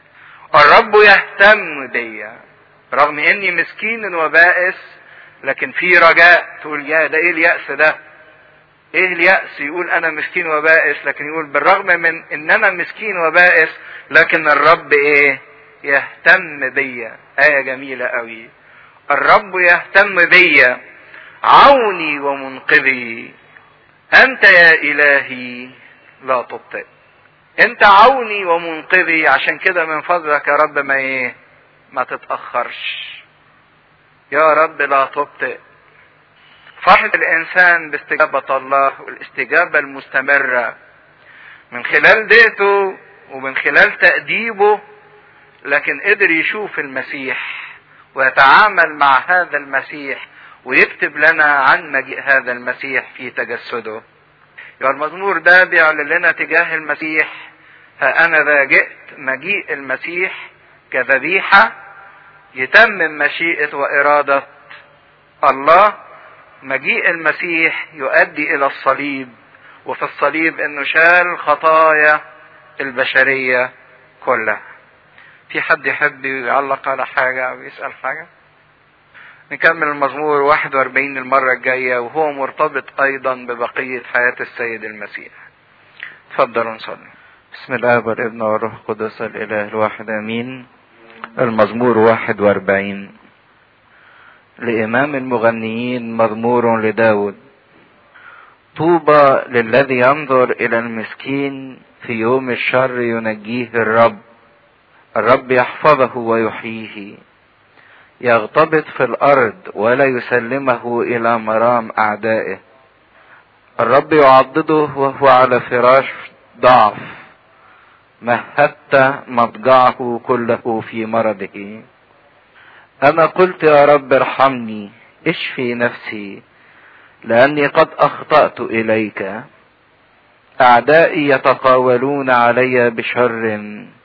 الرب يهتم بيا رغم اني مسكين وبائس لكن في رجاء تقول يا ده ايه اليأس ده ايه اليأس يقول انا مسكين وبائس لكن يقول بالرغم من ان انا مسكين وبائس لكن الرب ايه يهتم بيا آية جميلة قوي الرب يهتم بيا عوني ومنقذي انت يا الهي لا تبطئ انت عوني ومنقذي عشان كده من فضلك يا رب ما ايه ما تتأخرش يا رب لا تبطئ فرحة الإنسان باستجابة الله والاستجابة المستمرة من خلال ديته ومن خلال تأديبه لكن قدر يشوف المسيح ويتعامل مع هذا المسيح ويكتب لنا عن مجيء هذا المسيح في تجسده يبقى المزمور ده بيعلن لنا تجاه المسيح ها أنا ذا جئت مجيء المسيح كذبيحة يتمم مشيئة وإرادة الله مجيء المسيح يؤدي إلى الصليب وفي الصليب إنه شال خطايا البشرية كلها في حد يحب يعلق على حاجة أو يسأل حاجة نكمل المزمور 41 المرة الجاية وهو مرتبط أيضا ببقية حياة السيد المسيح تفضلوا نصلي بسم الله والابن والروح القدس الإله الواحد آمين المزمور 41 لإمام المغنيين مزمور لداود طوبى للذي ينظر إلى المسكين في يوم الشر ينجيه الرب الرب يحفظه ويحييه يغتبط في الارض ولا يسلمه الى مرام اعدائه الرب يعضده وهو على فراش ضعف مهدت مضجعه كله في مرضه انا قلت يا رب ارحمني اشفي نفسي لاني قد اخطات اليك اعدائي يتقاولون علي بشر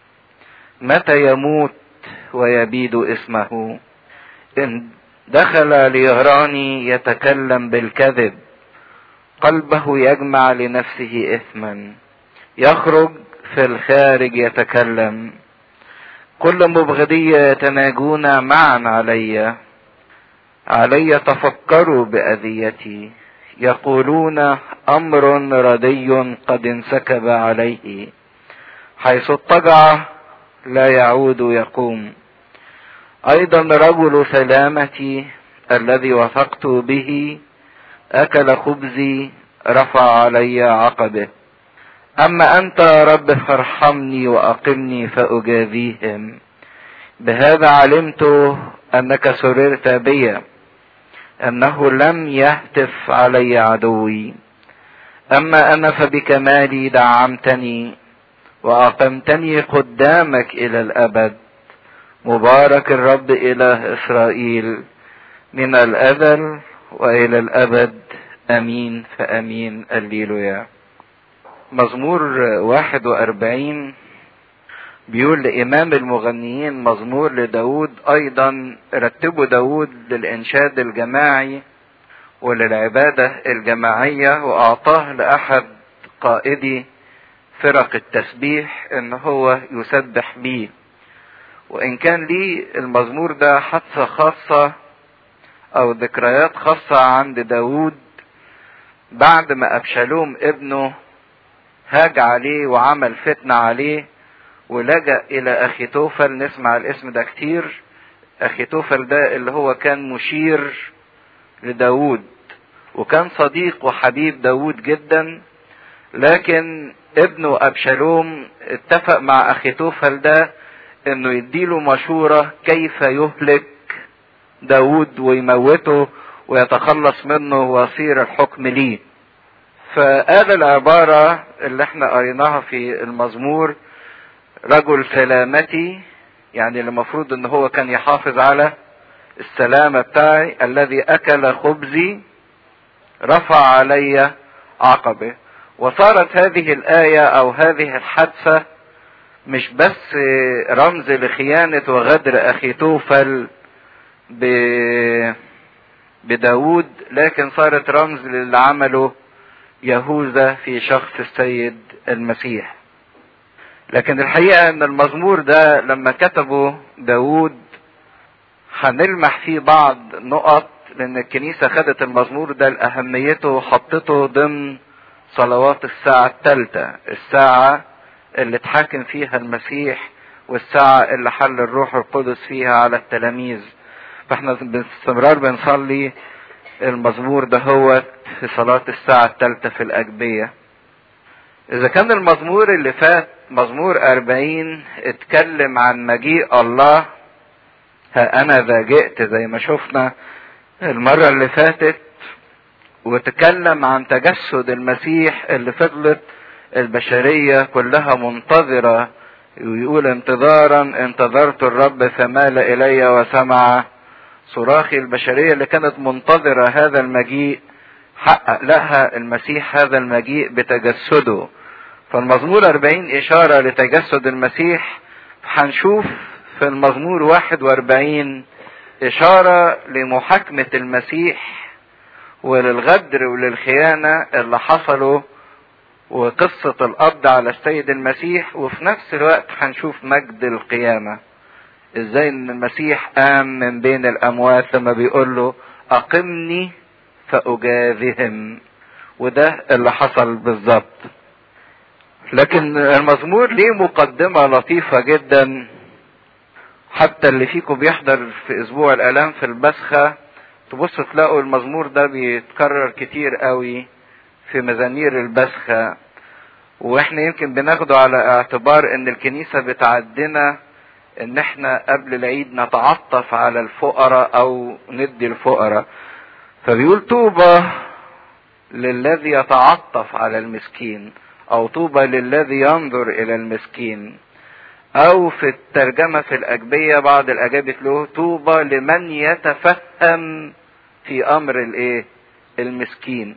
متى يموت ويبيد اسمه إن دخل ليغراني يتكلم بالكذب قلبه يجمع لنفسه إثما يخرج في الخارج يتكلم كل مبغضية يتناجون معا علي علي تفكروا بأذيتي يقولون أمر ردي قد انسكب عليه حيث اضطجع لا يعود يقوم ايضا رجل سلامتي الذي وثقت به اكل خبزي رفع علي عقبه اما انت يا رب فارحمني واقمني فاجازيهم بهذا علمت انك سررت بي انه لم يهتف علي عدوي اما انا فبكمالي دعمتني واقمتني قدامك الى الابد مبارك الرب اله اسرائيل من الازل والى الابد امين فامين الليلويا مزمور واحد واربعين بيقول لامام المغنيين مزمور لداود ايضا رتبوا داود للانشاد الجماعي وللعبادة الجماعية واعطاه لاحد قائدي فرق التسبيح ان هو يسبح بيه وان كان لي المزمور ده حادثة خاصة او ذكريات خاصة عند داود بعد ما ابشالوم ابنه هاج عليه وعمل فتنة عليه ولجأ الى اخي توفل نسمع الاسم ده كتير اخي توفل ده اللي هو كان مشير لداود وكان صديق وحبيب داود جدا لكن ابنه ابشالوم اتفق مع اخي توفل ده انه يديله مشورة كيف يهلك داود ويموته ويتخلص منه ويصير الحكم ليه فقال العبارة اللي احنا قريناها في المزمور رجل سلامتي يعني اللي المفروض ان هو كان يحافظ على السلامة بتاعي الذي اكل خبزي رفع علي عقبه وصارت هذه الآية او هذه الحادثة مش بس رمز لخيانة وغدر اخي توفل ب... بداود لكن صارت رمز للي عمله يهوذا في شخص السيد المسيح لكن الحقيقة ان المزمور ده لما كتبه داود هنلمح فيه بعض نقط لان الكنيسة خدت المزمور ده لأهميته وحطته ضمن صلوات الساعة الثالثة الساعة اللي اتحاكم فيها المسيح والساعة اللي حل الروح القدس فيها على التلاميذ فاحنا باستمرار بنصلي المزمور ده هو في صلاة الساعة الثالثة في الأجبية إذا كان المزمور اللي فات مزمور أربعين اتكلم عن مجيء الله ها أنا ذا جئت زي ما شفنا المرة اللي فاتت وتكلم عن تجسد المسيح اللي فضلت البشرية كلها منتظرة ويقول انتظارا انتظرت الرب فمال إلي وسمع صراخي البشرية اللي كانت منتظرة هذا المجيء حقق لها المسيح هذا المجيء بتجسده فالمزمور 40 إشارة لتجسد المسيح هنشوف في المزمور 41 إشارة لمحاكمة المسيح وللغدر وللخيانة اللي حصلوا وقصة القبض على السيد المسيح وفي نفس الوقت هنشوف مجد القيامة ازاي ان المسيح قام من بين الاموات لما بيقول له اقمني فاجازهم وده اللي حصل بالظبط لكن المزمور ليه مقدمة لطيفة جدا حتى اللي فيكم بيحضر في اسبوع الالام في البسخة تبصوا تلاقوا المزمور ده بيتكرر كتير قوي في مزامير البسخة واحنا يمكن بناخده على اعتبار ان الكنيسة بتعدنا ان احنا قبل العيد نتعطف على الفقراء او ندي الفقراء فبيقول طوبى للذي يتعطف على المسكين او طوبى للذي ينظر الى المسكين او في الترجمة في الاجبية بعض الاجابة له طوبى لمن يتفهم في امر الايه المسكين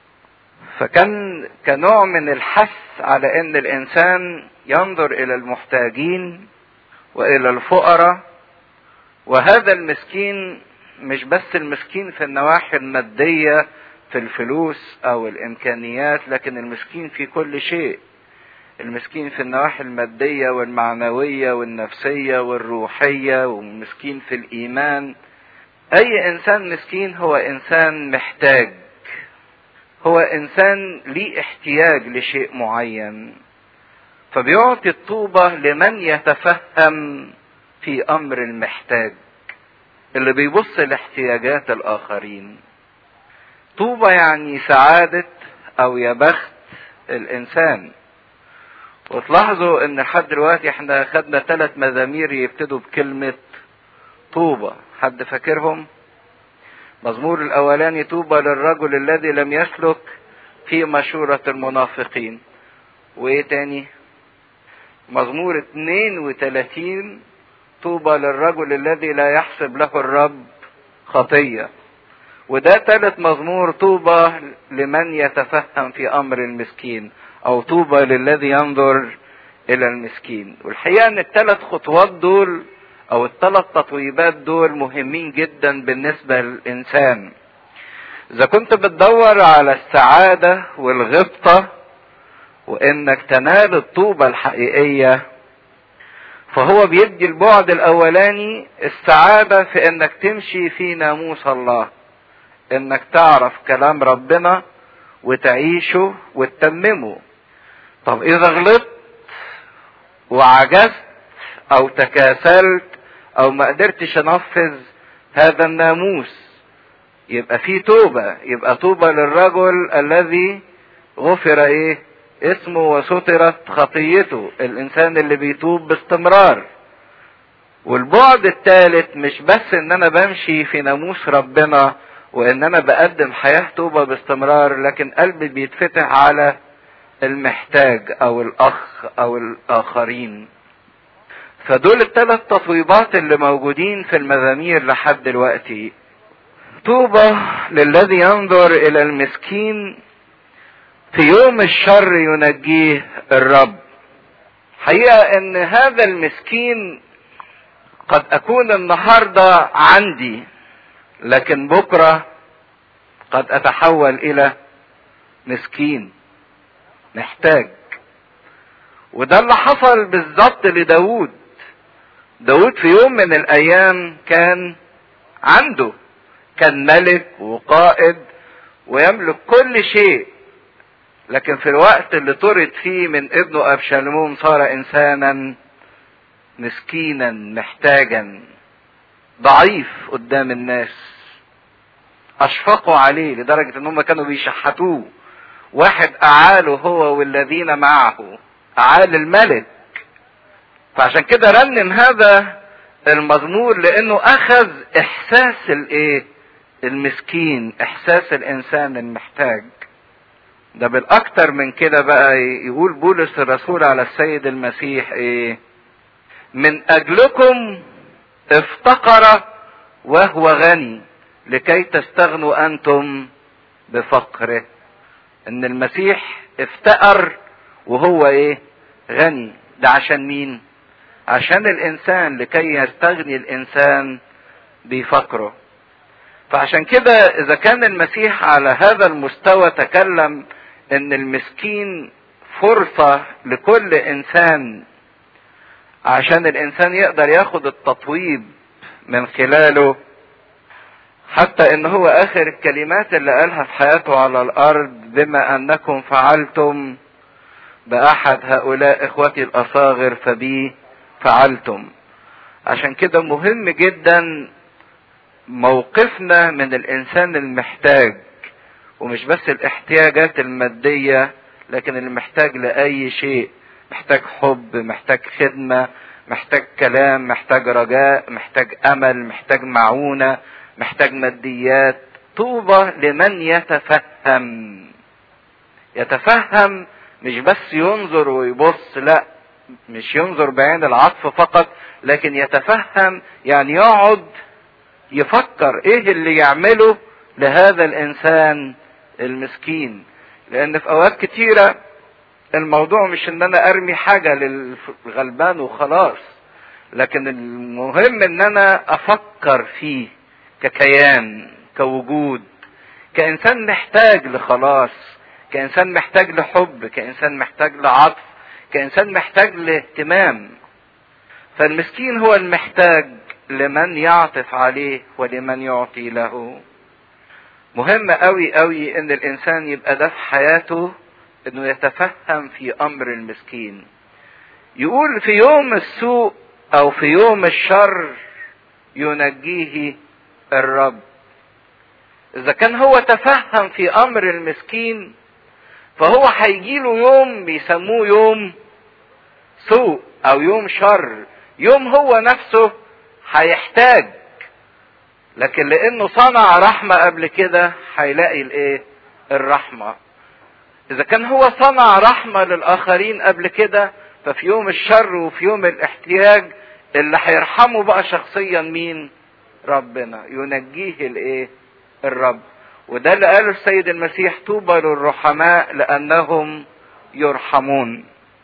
فكان كنوع من الحث على ان الانسان ينظر الى المحتاجين والى الفقراء وهذا المسكين مش بس المسكين في النواحي المادية في الفلوس او الامكانيات لكن المسكين في كل شيء المسكين في النواحي المادية والمعنوية والنفسية والروحية والمسكين في الايمان اي انسان مسكين هو انسان محتاج هو انسان ليه احتياج لشيء معين فبيعطي الطوبة لمن يتفهم في امر المحتاج اللي بيبص لاحتياجات الاخرين طوبة يعني سعادة او يا بخت الانسان وتلاحظوا ان لحد دلوقتي احنا خدنا ثلاث مزامير يبتدوا بكلمة طوبة حد فاكرهم مزمور الاولاني طوبى للرجل الذي لم يسلك في مشورة المنافقين وايه تاني مزمور 32 طوبى للرجل الذي لا يحسب له الرب خطية وده ثالث مزمور طوبى لمن يتفهم في امر المسكين او طوبى للذي ينظر الى المسكين والحقيقة ان الثلاث خطوات دول او الثلاث تطويبات دول مهمين جدا بالنسبة للانسان اذا كنت بتدور على السعادة والغبطة وانك تنال الطوبة الحقيقية فهو بيدي البعد الاولاني السعادة في انك تمشي في ناموس الله انك تعرف كلام ربنا وتعيشه وتتممه طب اذا غلطت وعجزت او تكاسلت او ما قدرتش انفذ هذا الناموس يبقى في توبة يبقى توبة للرجل الذي غفر ايه اسمه وسترت خطيته الانسان اللي بيتوب باستمرار والبعد الثالث مش بس ان انا بمشي في ناموس ربنا وان انا بقدم حياة توبة باستمرار لكن قلبي بيتفتح على المحتاج او الاخ او الاخرين فدول الثلاث تطويبات اللي موجودين في المزامير لحد دلوقتي طوبى للذي ينظر الى المسكين في يوم الشر ينجيه الرب حقيقة ان هذا المسكين قد اكون النهاردة عندي لكن بكرة قد اتحول الى مسكين محتاج وده اللي حصل بالظبط لداود داود في يوم من الايام كان عنده كان ملك وقائد ويملك كل شيء لكن في الوقت اللي طرد فيه من ابنه ابشالوم صار انسانا مسكينا محتاجا ضعيف قدام الناس اشفقوا عليه لدرجة ان هم كانوا بيشحتوه واحد اعاله هو والذين معه اعال الملك فعشان كده رنم هذا المزمور لانه اخذ احساس الايه المسكين احساس الانسان المحتاج ده بالاكتر من كده بقى يقول بولس الرسول على السيد المسيح ايه من اجلكم افتقر وهو غني لكي تستغنوا انتم بفقره ان المسيح افتقر وهو ايه غني ده عشان مين عشان الانسان لكي يستغني الانسان بفقره فعشان كده اذا كان المسيح على هذا المستوى تكلم ان المسكين فرصة لكل انسان عشان الانسان يقدر ياخد التطويب من خلاله حتى ان هو اخر الكلمات اللي قالها في حياته على الارض بما انكم فعلتم باحد هؤلاء اخوتي الاصاغر فبي فعلتم عشان كده مهم جدا موقفنا من الانسان المحتاج ومش بس الاحتياجات المادية لكن اللي محتاج لأي شيء محتاج حب محتاج خدمة محتاج كلام محتاج رجاء محتاج أمل محتاج معونة محتاج ماديات طوبى لمن يتفهم يتفهم مش بس ينظر ويبص لا مش ينظر بعين العطف فقط لكن يتفهم يعني يقعد يفكر ايه اللي يعمله لهذا الانسان المسكين لان في اوقات كتيرة الموضوع مش ان انا ارمي حاجة للغلبان وخلاص لكن المهم ان انا افكر فيه ككيان كوجود كانسان محتاج لخلاص كانسان محتاج لحب كانسان محتاج لعطف كانسان محتاج لاهتمام فالمسكين هو المحتاج لمن يعطف عليه ولمن يعطي له مهم قوي قوي ان الانسان يبقى ده في حياته انه يتفهم في امر المسكين يقول في يوم السوء او في يوم الشر ينجيه الرب اذا كان هو تفهم في امر المسكين فهو هيجيله يوم بيسموه يوم سوء او يوم شر يوم هو نفسه هيحتاج لكن لانه صنع رحمة قبل كده هيلاقي الايه الرحمة اذا كان هو صنع رحمة للاخرين قبل كده ففي يوم الشر وفي يوم الاحتياج اللي هيرحمه بقى شخصيا مين ربنا ينجيه الايه الرب وده اللي قاله السيد المسيح طوبى للرحماء لانهم يرحمون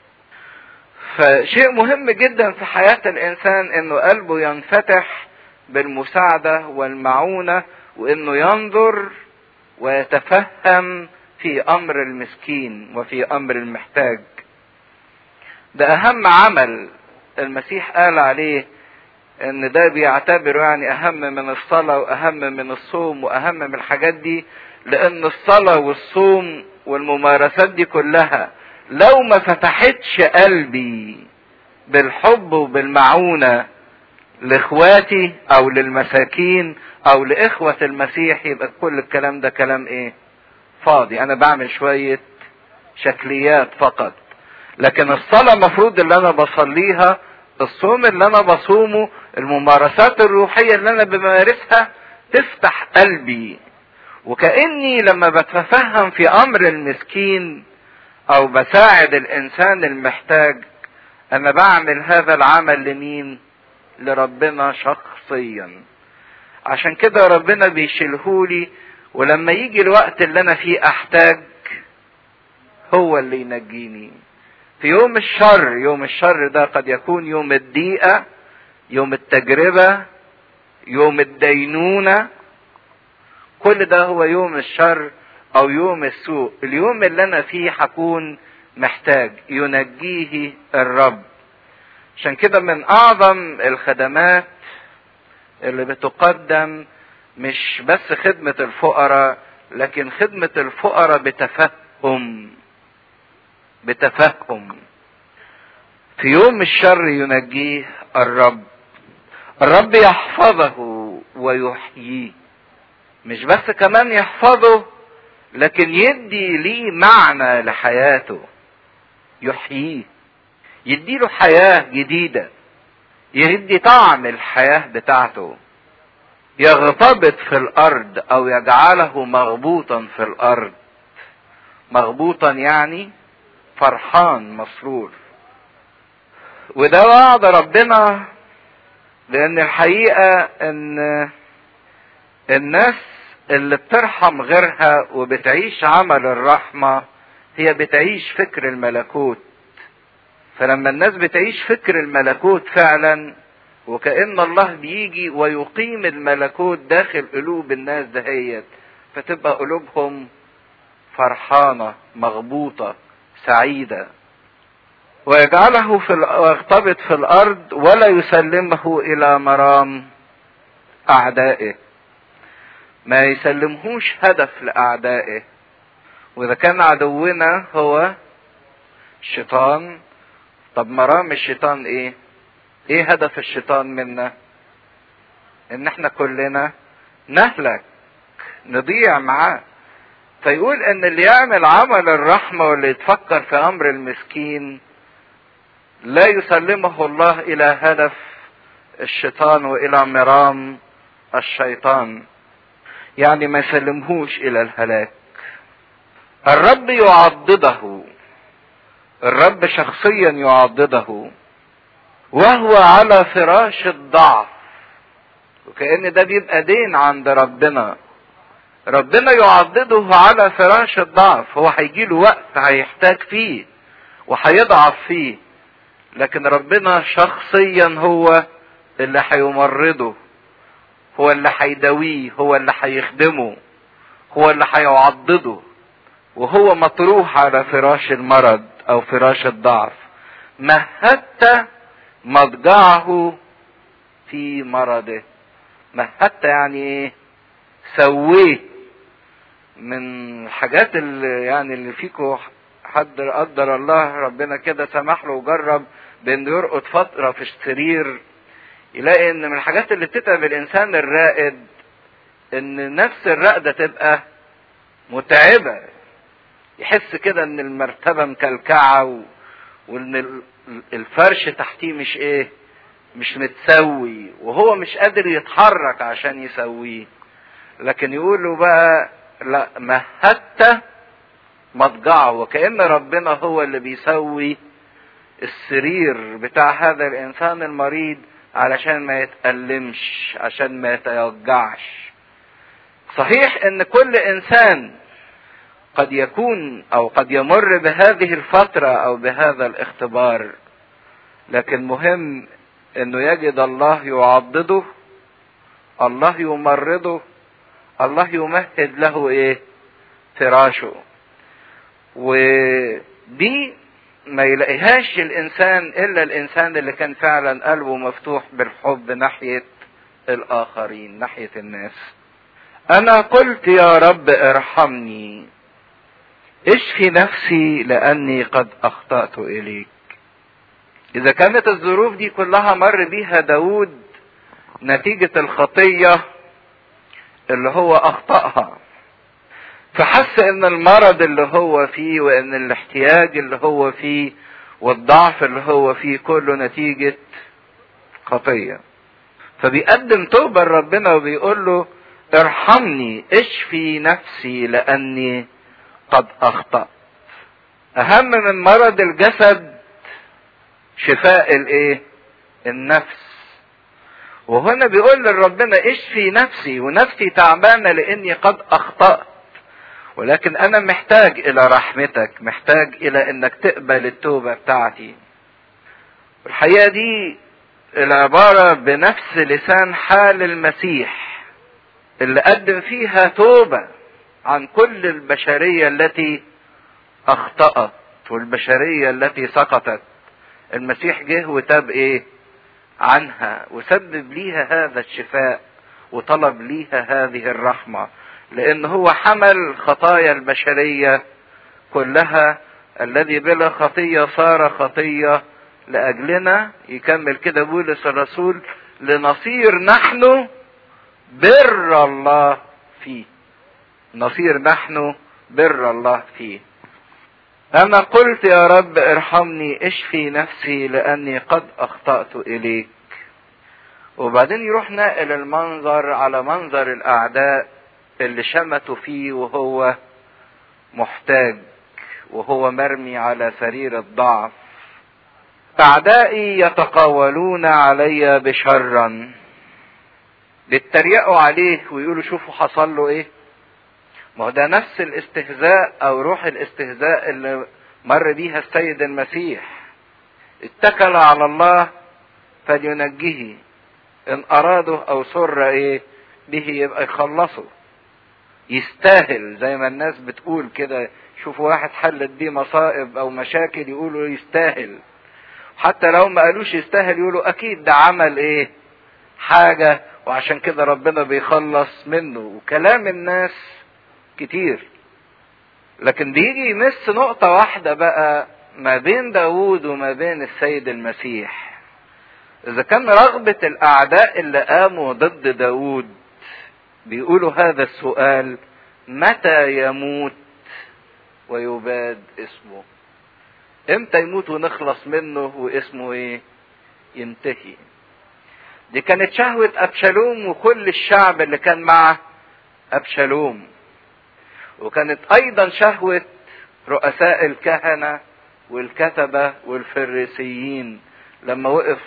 فشيء مهم جدا في حياة الانسان انه قلبه ينفتح بالمساعدة والمعونة وانه ينظر ويتفهم في امر المسكين وفي امر المحتاج ده اهم عمل المسيح قال عليه ان ده بيعتبره يعني اهم من الصلاة واهم من الصوم واهم من الحاجات دي لان الصلاة والصوم والممارسات دي كلها لو ما فتحتش قلبي بالحب وبالمعونة لاخواتي او للمساكين او لاخوة المسيح يبقى كل الكلام ده كلام ايه فاضي انا بعمل شوية شكليات فقط لكن الصلاة مفروض اللي انا بصليها الصوم اللي انا بصومه الممارسات الروحية اللي انا بمارسها تفتح قلبي وكأني لما بتفهم في امر المسكين او بساعد الانسان المحتاج انا بعمل هذا العمل لمين لربنا شخصيا عشان كده ربنا بيشيلهولي ولما يجي الوقت اللي انا فيه احتاج هو اللي ينجيني في يوم الشر يوم الشر ده قد يكون يوم الضيقة يوم التجربة يوم الدينونة كل ده هو يوم الشر او يوم السوء اليوم اللي انا فيه هكون محتاج ينجيه الرب عشان كده من اعظم الخدمات اللي بتقدم مش بس خدمة الفقراء لكن خدمة الفقراء بتفهم بتفهم في يوم الشر ينجيه الرب الرب يحفظه ويحييه مش بس كمان يحفظه لكن يدي ليه معنى لحياته يحييه يديله حياة جديدة يدي طعم الحياة بتاعته يغتبط في الأرض أو يجعله مغبوطا في الأرض مغبوطا يعني فرحان مسرور وده وعد ربنا لأن الحقيقة إن الناس اللي بترحم غيرها وبتعيش عمل الرحمة هي بتعيش فكر الملكوت فلما الناس بتعيش فكر الملكوت فعلا وكأن الله بيجي ويقيم الملكوت داخل قلوب الناس دهيت فتبقى قلوبهم فرحانة مغبوطة سعيدة ويجعله في ويغتبط في الأرض ولا يسلمه إلى مرام أعدائه ما يسلمهوش هدف لأعدائه وإذا كان عدونا هو الشيطان طب مرام الشيطان إيه؟ إيه هدف الشيطان منا؟ إن إحنا كلنا نهلك نضيع معاه فيقول إن اللي يعمل عمل الرحمة واللي يتفكر في أمر المسكين لا يسلمه الله إلى هدف الشيطان وإلى مرام الشيطان يعني ما يسلمهوش الى الهلاك الرب يعضده الرب شخصيا يعضده وهو على فراش الضعف وكأن ده بيبقى دين عند ربنا ربنا يعضده على فراش الضعف هو هيجيله وقت هيحتاج فيه وهيضعف فيه لكن ربنا شخصيا هو اللي هيمرضه هو اللي هيداويه هو اللي هيخدمه هو اللي هيعضده وهو مطروح على فراش المرض او فراش الضعف مهدت مضجعه في مرضه مهدت يعني ايه سويه من الحاجات اللي يعني اللي فيكم حد قدر الله ربنا كده سمح له وجرب بانه يرقد فتره في السرير يلاقي ان من الحاجات اللي بتتعب الانسان الرائد ان نفس الرقده تبقى متعبه يحس كده ان المرتبه مكلكعه و... وان الفرش تحتيه مش ايه مش متسوي وهو مش قادر يتحرك عشان يسويه لكن يقولوا بقى لا مهدت مضجعه وكأن ربنا هو اللي بيسوي السرير بتاع هذا الانسان المريض علشان ما يتألمش عشان ما يتوجعش صحيح ان كل انسان قد يكون او قد يمر بهذه الفترة او بهذا الاختبار لكن مهم انه يجد الله يعضده الله يمرضه الله يمهد له ايه فراشه ودي ما يلاقيهاش الانسان الا الانسان اللي كان فعلا قلبه مفتوح بالحب ناحيه الاخرين ناحيه الناس انا قلت يا رب ارحمني اشفي نفسي لاني قد اخطات اليك اذا كانت الظروف دي كلها مر بيها داود نتيجة الخطية اللي هو اخطأها فحس ان المرض اللي هو فيه وان الاحتياج اللي هو فيه والضعف اللي هو فيه كله نتيجة خطية فبيقدم توبة لربنا وبيقول له ارحمني اشفي نفسي لاني قد اخطأت اهم من مرض الجسد شفاء الايه النفس وهنا بيقول لربنا اشفي نفسي ونفسي تعبانة لاني قد اخطأت ولكن انا محتاج الى رحمتك محتاج الى انك تقبل التوبة بتاعتي الحقيقة دي العبارة بنفس لسان حال المسيح اللي قدم فيها توبة عن كل البشرية التي اخطأت والبشرية التي سقطت المسيح جه وتاب ايه عنها وسبب ليها هذا الشفاء وطلب ليها هذه الرحمة لان هو حمل خطايا البشرية كلها الذي بلا خطية صار خطية لأجلنا يكمل كده بولس الرسول لنصير نحن بر الله فيه نصير نحن بر الله فيه أنا قلت يا رب ارحمني اشفي نفسي لأني قد أخطأت إليك وبعدين يروح ناقل المنظر على منظر الأعداء اللي شمتوا فيه وهو محتاج وهو مرمي على سرير الضعف أعدائي يتقاولون علي بشرا بيتريقوا عليه ويقولوا شوفوا حصل له ايه ما هو ده نفس الاستهزاء او روح الاستهزاء اللي مر بيها السيد المسيح اتكل على الله فلينجيه ان اراده او سر ايه به يبقى يخلصه يستاهل زي ما الناس بتقول كده شوفوا واحد حلت بيه مصائب او مشاكل يقولوا يستاهل حتى لو ما قالوش يستاهل يقولوا اكيد ده عمل ايه حاجة وعشان كده ربنا بيخلص منه وكلام الناس كتير لكن بيجي يمس نقطة واحدة بقى ما بين داوود وما بين السيد المسيح إذا كان رغبة الأعداء اللي قاموا ضد داوود بيقولوا هذا السؤال متى يموت ويباد اسمه امتى يموت ونخلص منه واسمه ايه ينتهي دي كانت شهوة أبشالوم وكل الشعب اللي كان مع أبشالوم وكانت أيضا شهوة رؤساء الكهنة والكتبة والفريسيين لما وقف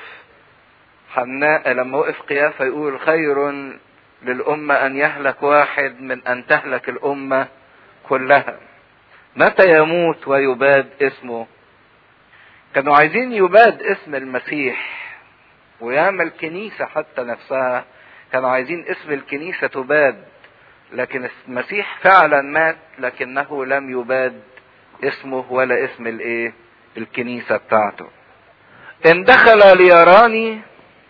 حناء لما وقف قيافة يقول خير للأمة أن يهلك واحد من أن تهلك الأمة كلها متى يموت ويباد اسمه كانوا عايزين يباد اسم المسيح وياما الكنيسة حتى نفسها كانوا عايزين اسم الكنيسة تباد لكن المسيح فعلا مات لكنه لم يباد اسمه ولا اسم الايه الكنيسة بتاعته ان دخل ليراني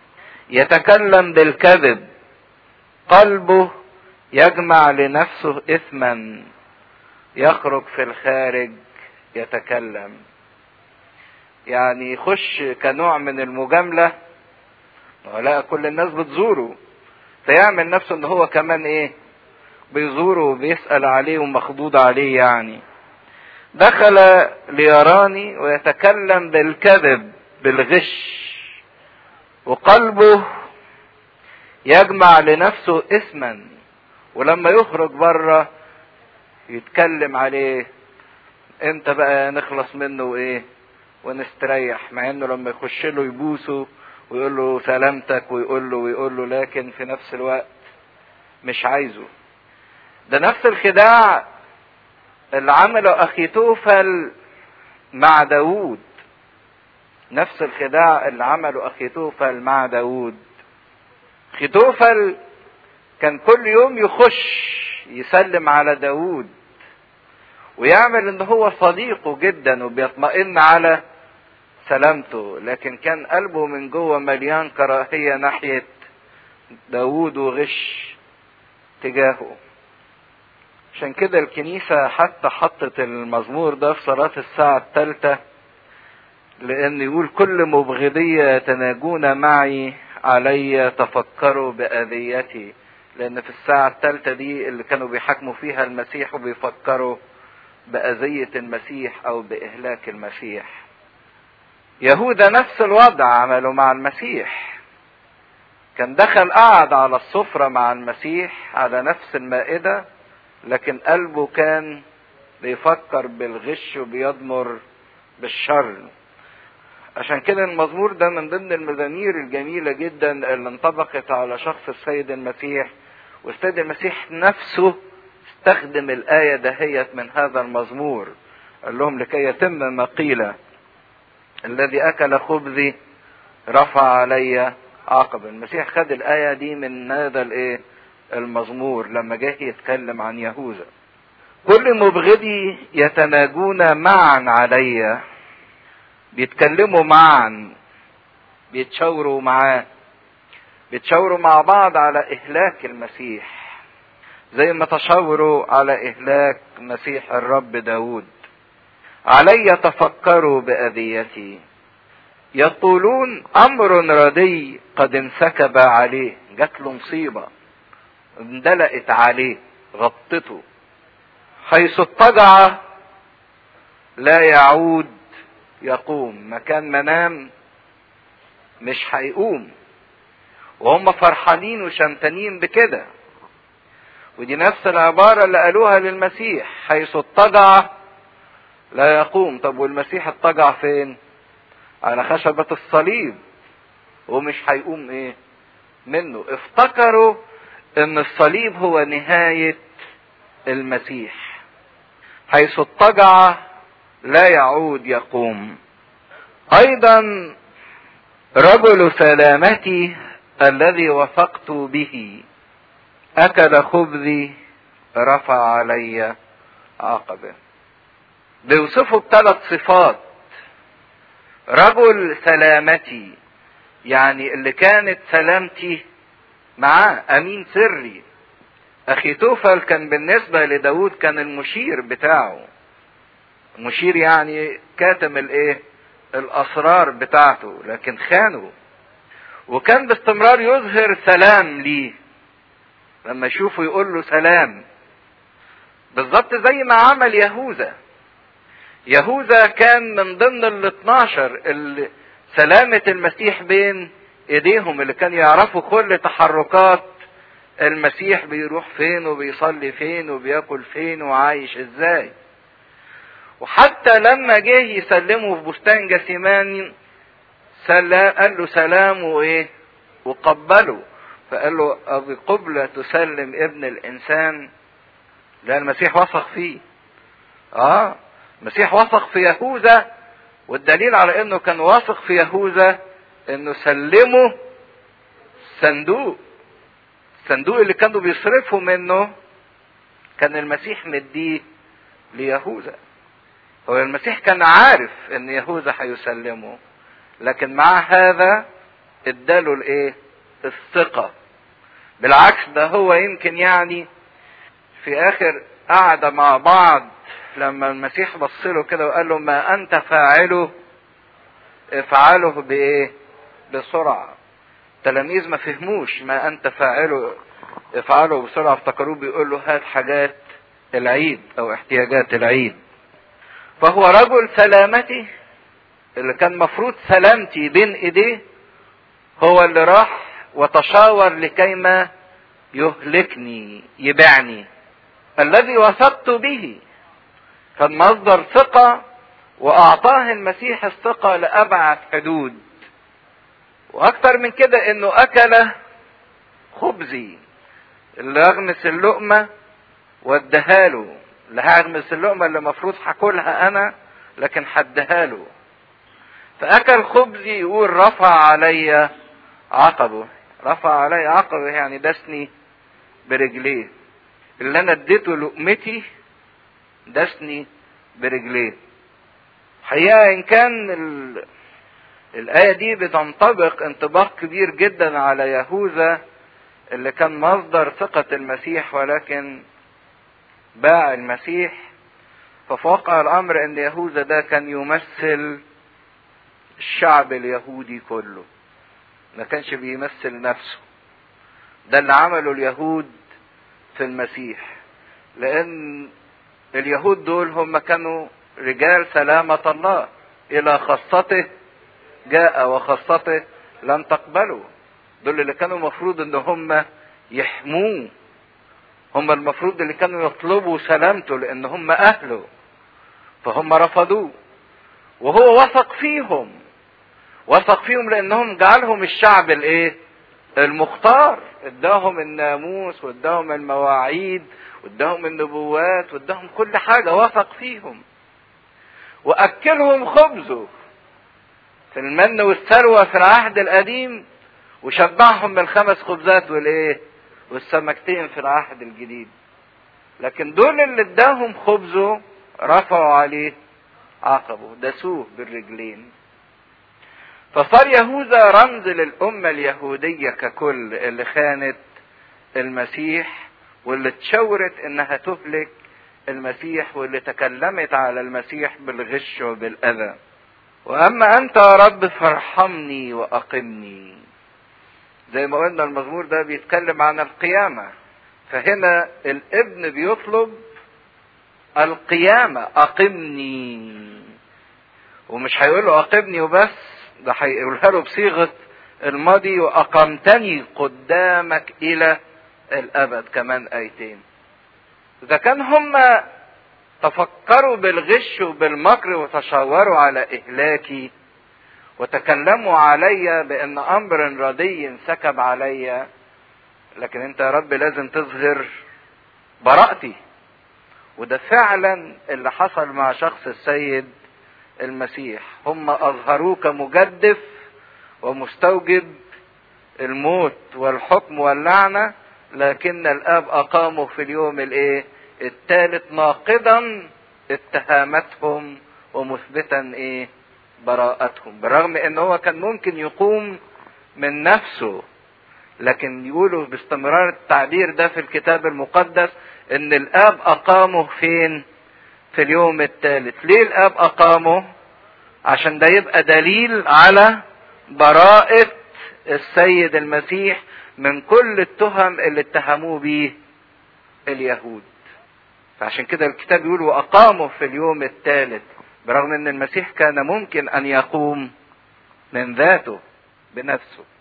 يتكلم بالكذب قلبه يجمع لنفسه اثما يخرج في الخارج يتكلم يعني يخش كنوع من المجاملة لا كل الناس بتزوره فيعمل نفسه ان هو كمان ايه بيزوره وبيسأل عليه ومخضوض عليه يعني دخل ليراني ويتكلم بالكذب بالغش وقلبه يجمع لنفسه اسما ولما يخرج بره يتكلم عليه انت بقى نخلص منه وايه ونستريح مع انه لما يخش له يبوسه ويقول له سلامتك ويقول له ويقول له لكن في نفس الوقت مش عايزه ده نفس الخداع اللي عمله اخي توفل مع داوود نفس الخداع اللي عمله اخي توفل مع داوود اخي توفل كان كل يوم يخش يسلم على داوود ويعمل ان هو صديقه جدا وبيطمئن على سلامته لكن كان قلبه من جوه مليان كراهية ناحية داوود وغش تجاهه عشان كده الكنيسة حتى حطت المزمور ده في صلاة الساعة الثالثة لأن يقول كل مبغضية يتناجون معي علي تفكروا بأذيتي لأن في الساعة الثالثة دي اللي كانوا بيحاكموا فيها المسيح وبيفكروا بأذية المسيح أو بإهلاك المسيح يهوذا نفس الوضع عمله مع المسيح كان دخل قعد على السفرة مع المسيح على نفس المائدة لكن قلبه كان بيفكر بالغش وبيضمر بالشر عشان كده المزمور ده من ضمن المزامير الجميلة جدا اللي انطبقت على شخص السيد المسيح والسيد المسيح نفسه استخدم الآية دهيت من هذا المزمور قال لهم لكي يتم ما قيل الذي أكل خبزي رفع علي عقب المسيح خد الآية دي من هذا الإيه المزمور لما جه يتكلم عن يهوذا كل مبغضي يتناجون معا علي بيتكلموا معا بيتشاوروا معاه بيتشاوروا مع بعض على إهلاك المسيح زي ما تشاوروا على إهلاك مسيح الرب داود علي تفكروا بأذيتي يقولون أمر ردي قد انسكب عليه جات له مصيبة اندلقت عليه غطته حيث اضطجع لا يعود يقوم مكان منام مش هيقوم وهم فرحانين وشمتانين بكده ودي نفس العبارة اللي قالوها للمسيح حيث اضطجع لا يقوم طب والمسيح اضطجع فين على خشبة الصليب ومش هيقوم ايه منه افتكروا ان الصليب هو نهاية المسيح حيث اضطجع لا يعود يقوم ايضا رجل سلامتي الذي وثقت به اكل خبزي رفع علي عقبه بيوصفه بثلاث صفات رجل سلامتي يعني اللي كانت سلامتي معاه امين سري اخي توفل كان بالنسبة لداود كان المشير بتاعه مشير يعني كاتم الايه الاسرار بتاعته لكن خانه وكان باستمرار يظهر سلام ليه لما يشوفه يقول له سلام بالظبط زي ما عمل يهوذا يهوذا كان من ضمن ال 12 اللي سلامة المسيح بين ايديهم اللي كان يعرفوا كل تحركات المسيح بيروح فين وبيصلي فين وبياكل فين وعايش ازاي وحتى لما جه يسلمه في بستان جثيمان قال له سلام وايه وقبله فقال له أبي قبلة تسلم ابن الإنسان لا المسيح وثق فيه اه المسيح وثق في يهوذا والدليل على انه كان واثق في يهوذا انه سلمه صندوق الصندوق اللي كانوا بيصرفوا منه كان المسيح مديه ليهوذا هو المسيح كان عارف ان يهوذا هيسلمه لكن مع هذا اداله الايه الثقة بالعكس ده هو يمكن يعني في اخر قعدة مع بعض لما المسيح بص له كده وقال له ما انت فاعله افعله بايه بسرعة التلاميذ ما فهموش ما انت فاعله افعله بسرعة افتكروه بيقول له هات حاجات العيد او احتياجات العيد فهو رجل سلامتي اللي كان مفروض سلامتي بين ايديه هو اللي راح وتشاور لكيما يهلكني يبعني الذي وثقت به كان مصدر ثقة واعطاه المسيح الثقة لابعد حدود واكتر من كده انه اكل خبزي اللي اغمس اللقمة وادهاله اللي هغمس اللقمة اللي المفروض هاكلها انا لكن هديهاله فاكل خبزي يقول رفع علي عقبه رفع علي عقبه يعني دسني برجليه اللي انا اديته لقمتي دسني برجليه حقيقة ان كان ال... الآية دي بتنطبق انطباق كبير جدا على يهوذا اللي كان مصدر ثقة المسيح ولكن باع المسيح ففي واقع الأمر أن يهوذا ده كان يمثل الشعب اليهودي كله ما كانش بيمثل نفسه ده اللي عمله اليهود في المسيح لأن اليهود دول هم كانوا رجال سلامة الله إلى خاصته جاء وخاصته لم تقبله دول اللي كانوا المفروض ان هم يحموه هم المفروض اللي كانوا يطلبوا سلامته لان هم اهله فهم رفضوه وهو وثق فيهم وثق فيهم لانهم جعلهم الشعب الايه المختار اداهم الناموس واداهم المواعيد واداهم النبوات واداهم كل حاجة وثق فيهم واكلهم خبزه في المن والسلوى في العهد القديم وشبعهم بالخمس خبزات والايه والسمكتين في العهد الجديد لكن دول اللي اداهم خبزه رفعوا عليه عقبه دسوه بالرجلين فصار يهوذا رمز للأمة اليهودية ككل اللي خانت المسيح واللي تشورت انها تهلك المسيح واللي تكلمت على المسيح بالغش وبالأذى وأما أنت يا رب فارحمني وأقمني زي ما قلنا المزمور ده بيتكلم عن القيامة فهنا الابن بيطلب القيامة أقمني ومش هيقول له أقمني وبس ده هيقولها له بصيغة الماضي وأقمتني قدامك إلى الأبد كمان آيتين إذا كان هم تفكروا بالغش وبالمكر وتشاوروا على إهلاكي وتكلموا علي بأن أمر ردي انسكب علي لكن أنت يا رب لازم تظهر براءتي وده فعلا اللي حصل مع شخص السيد المسيح هم اظهروك مجدف ومستوجب الموت والحكم واللعنة لكن الاب اقامه في اليوم الايه الثالث ناقضا اتهاماتهم ومثبتا ايه براءتهم بالرغم ان هو كان ممكن يقوم من نفسه لكن يقولوا باستمرار التعبير ده في الكتاب المقدس ان الاب اقامه فين في اليوم الثالث ليه الاب اقامه عشان ده يبقى دليل على براءة السيد المسيح من كل التهم اللي اتهموه بيه اليهود فعشان كده الكتاب يقول واقامه في اليوم الثالث برغم ان المسيح كان ممكن ان يقوم من ذاته بنفسه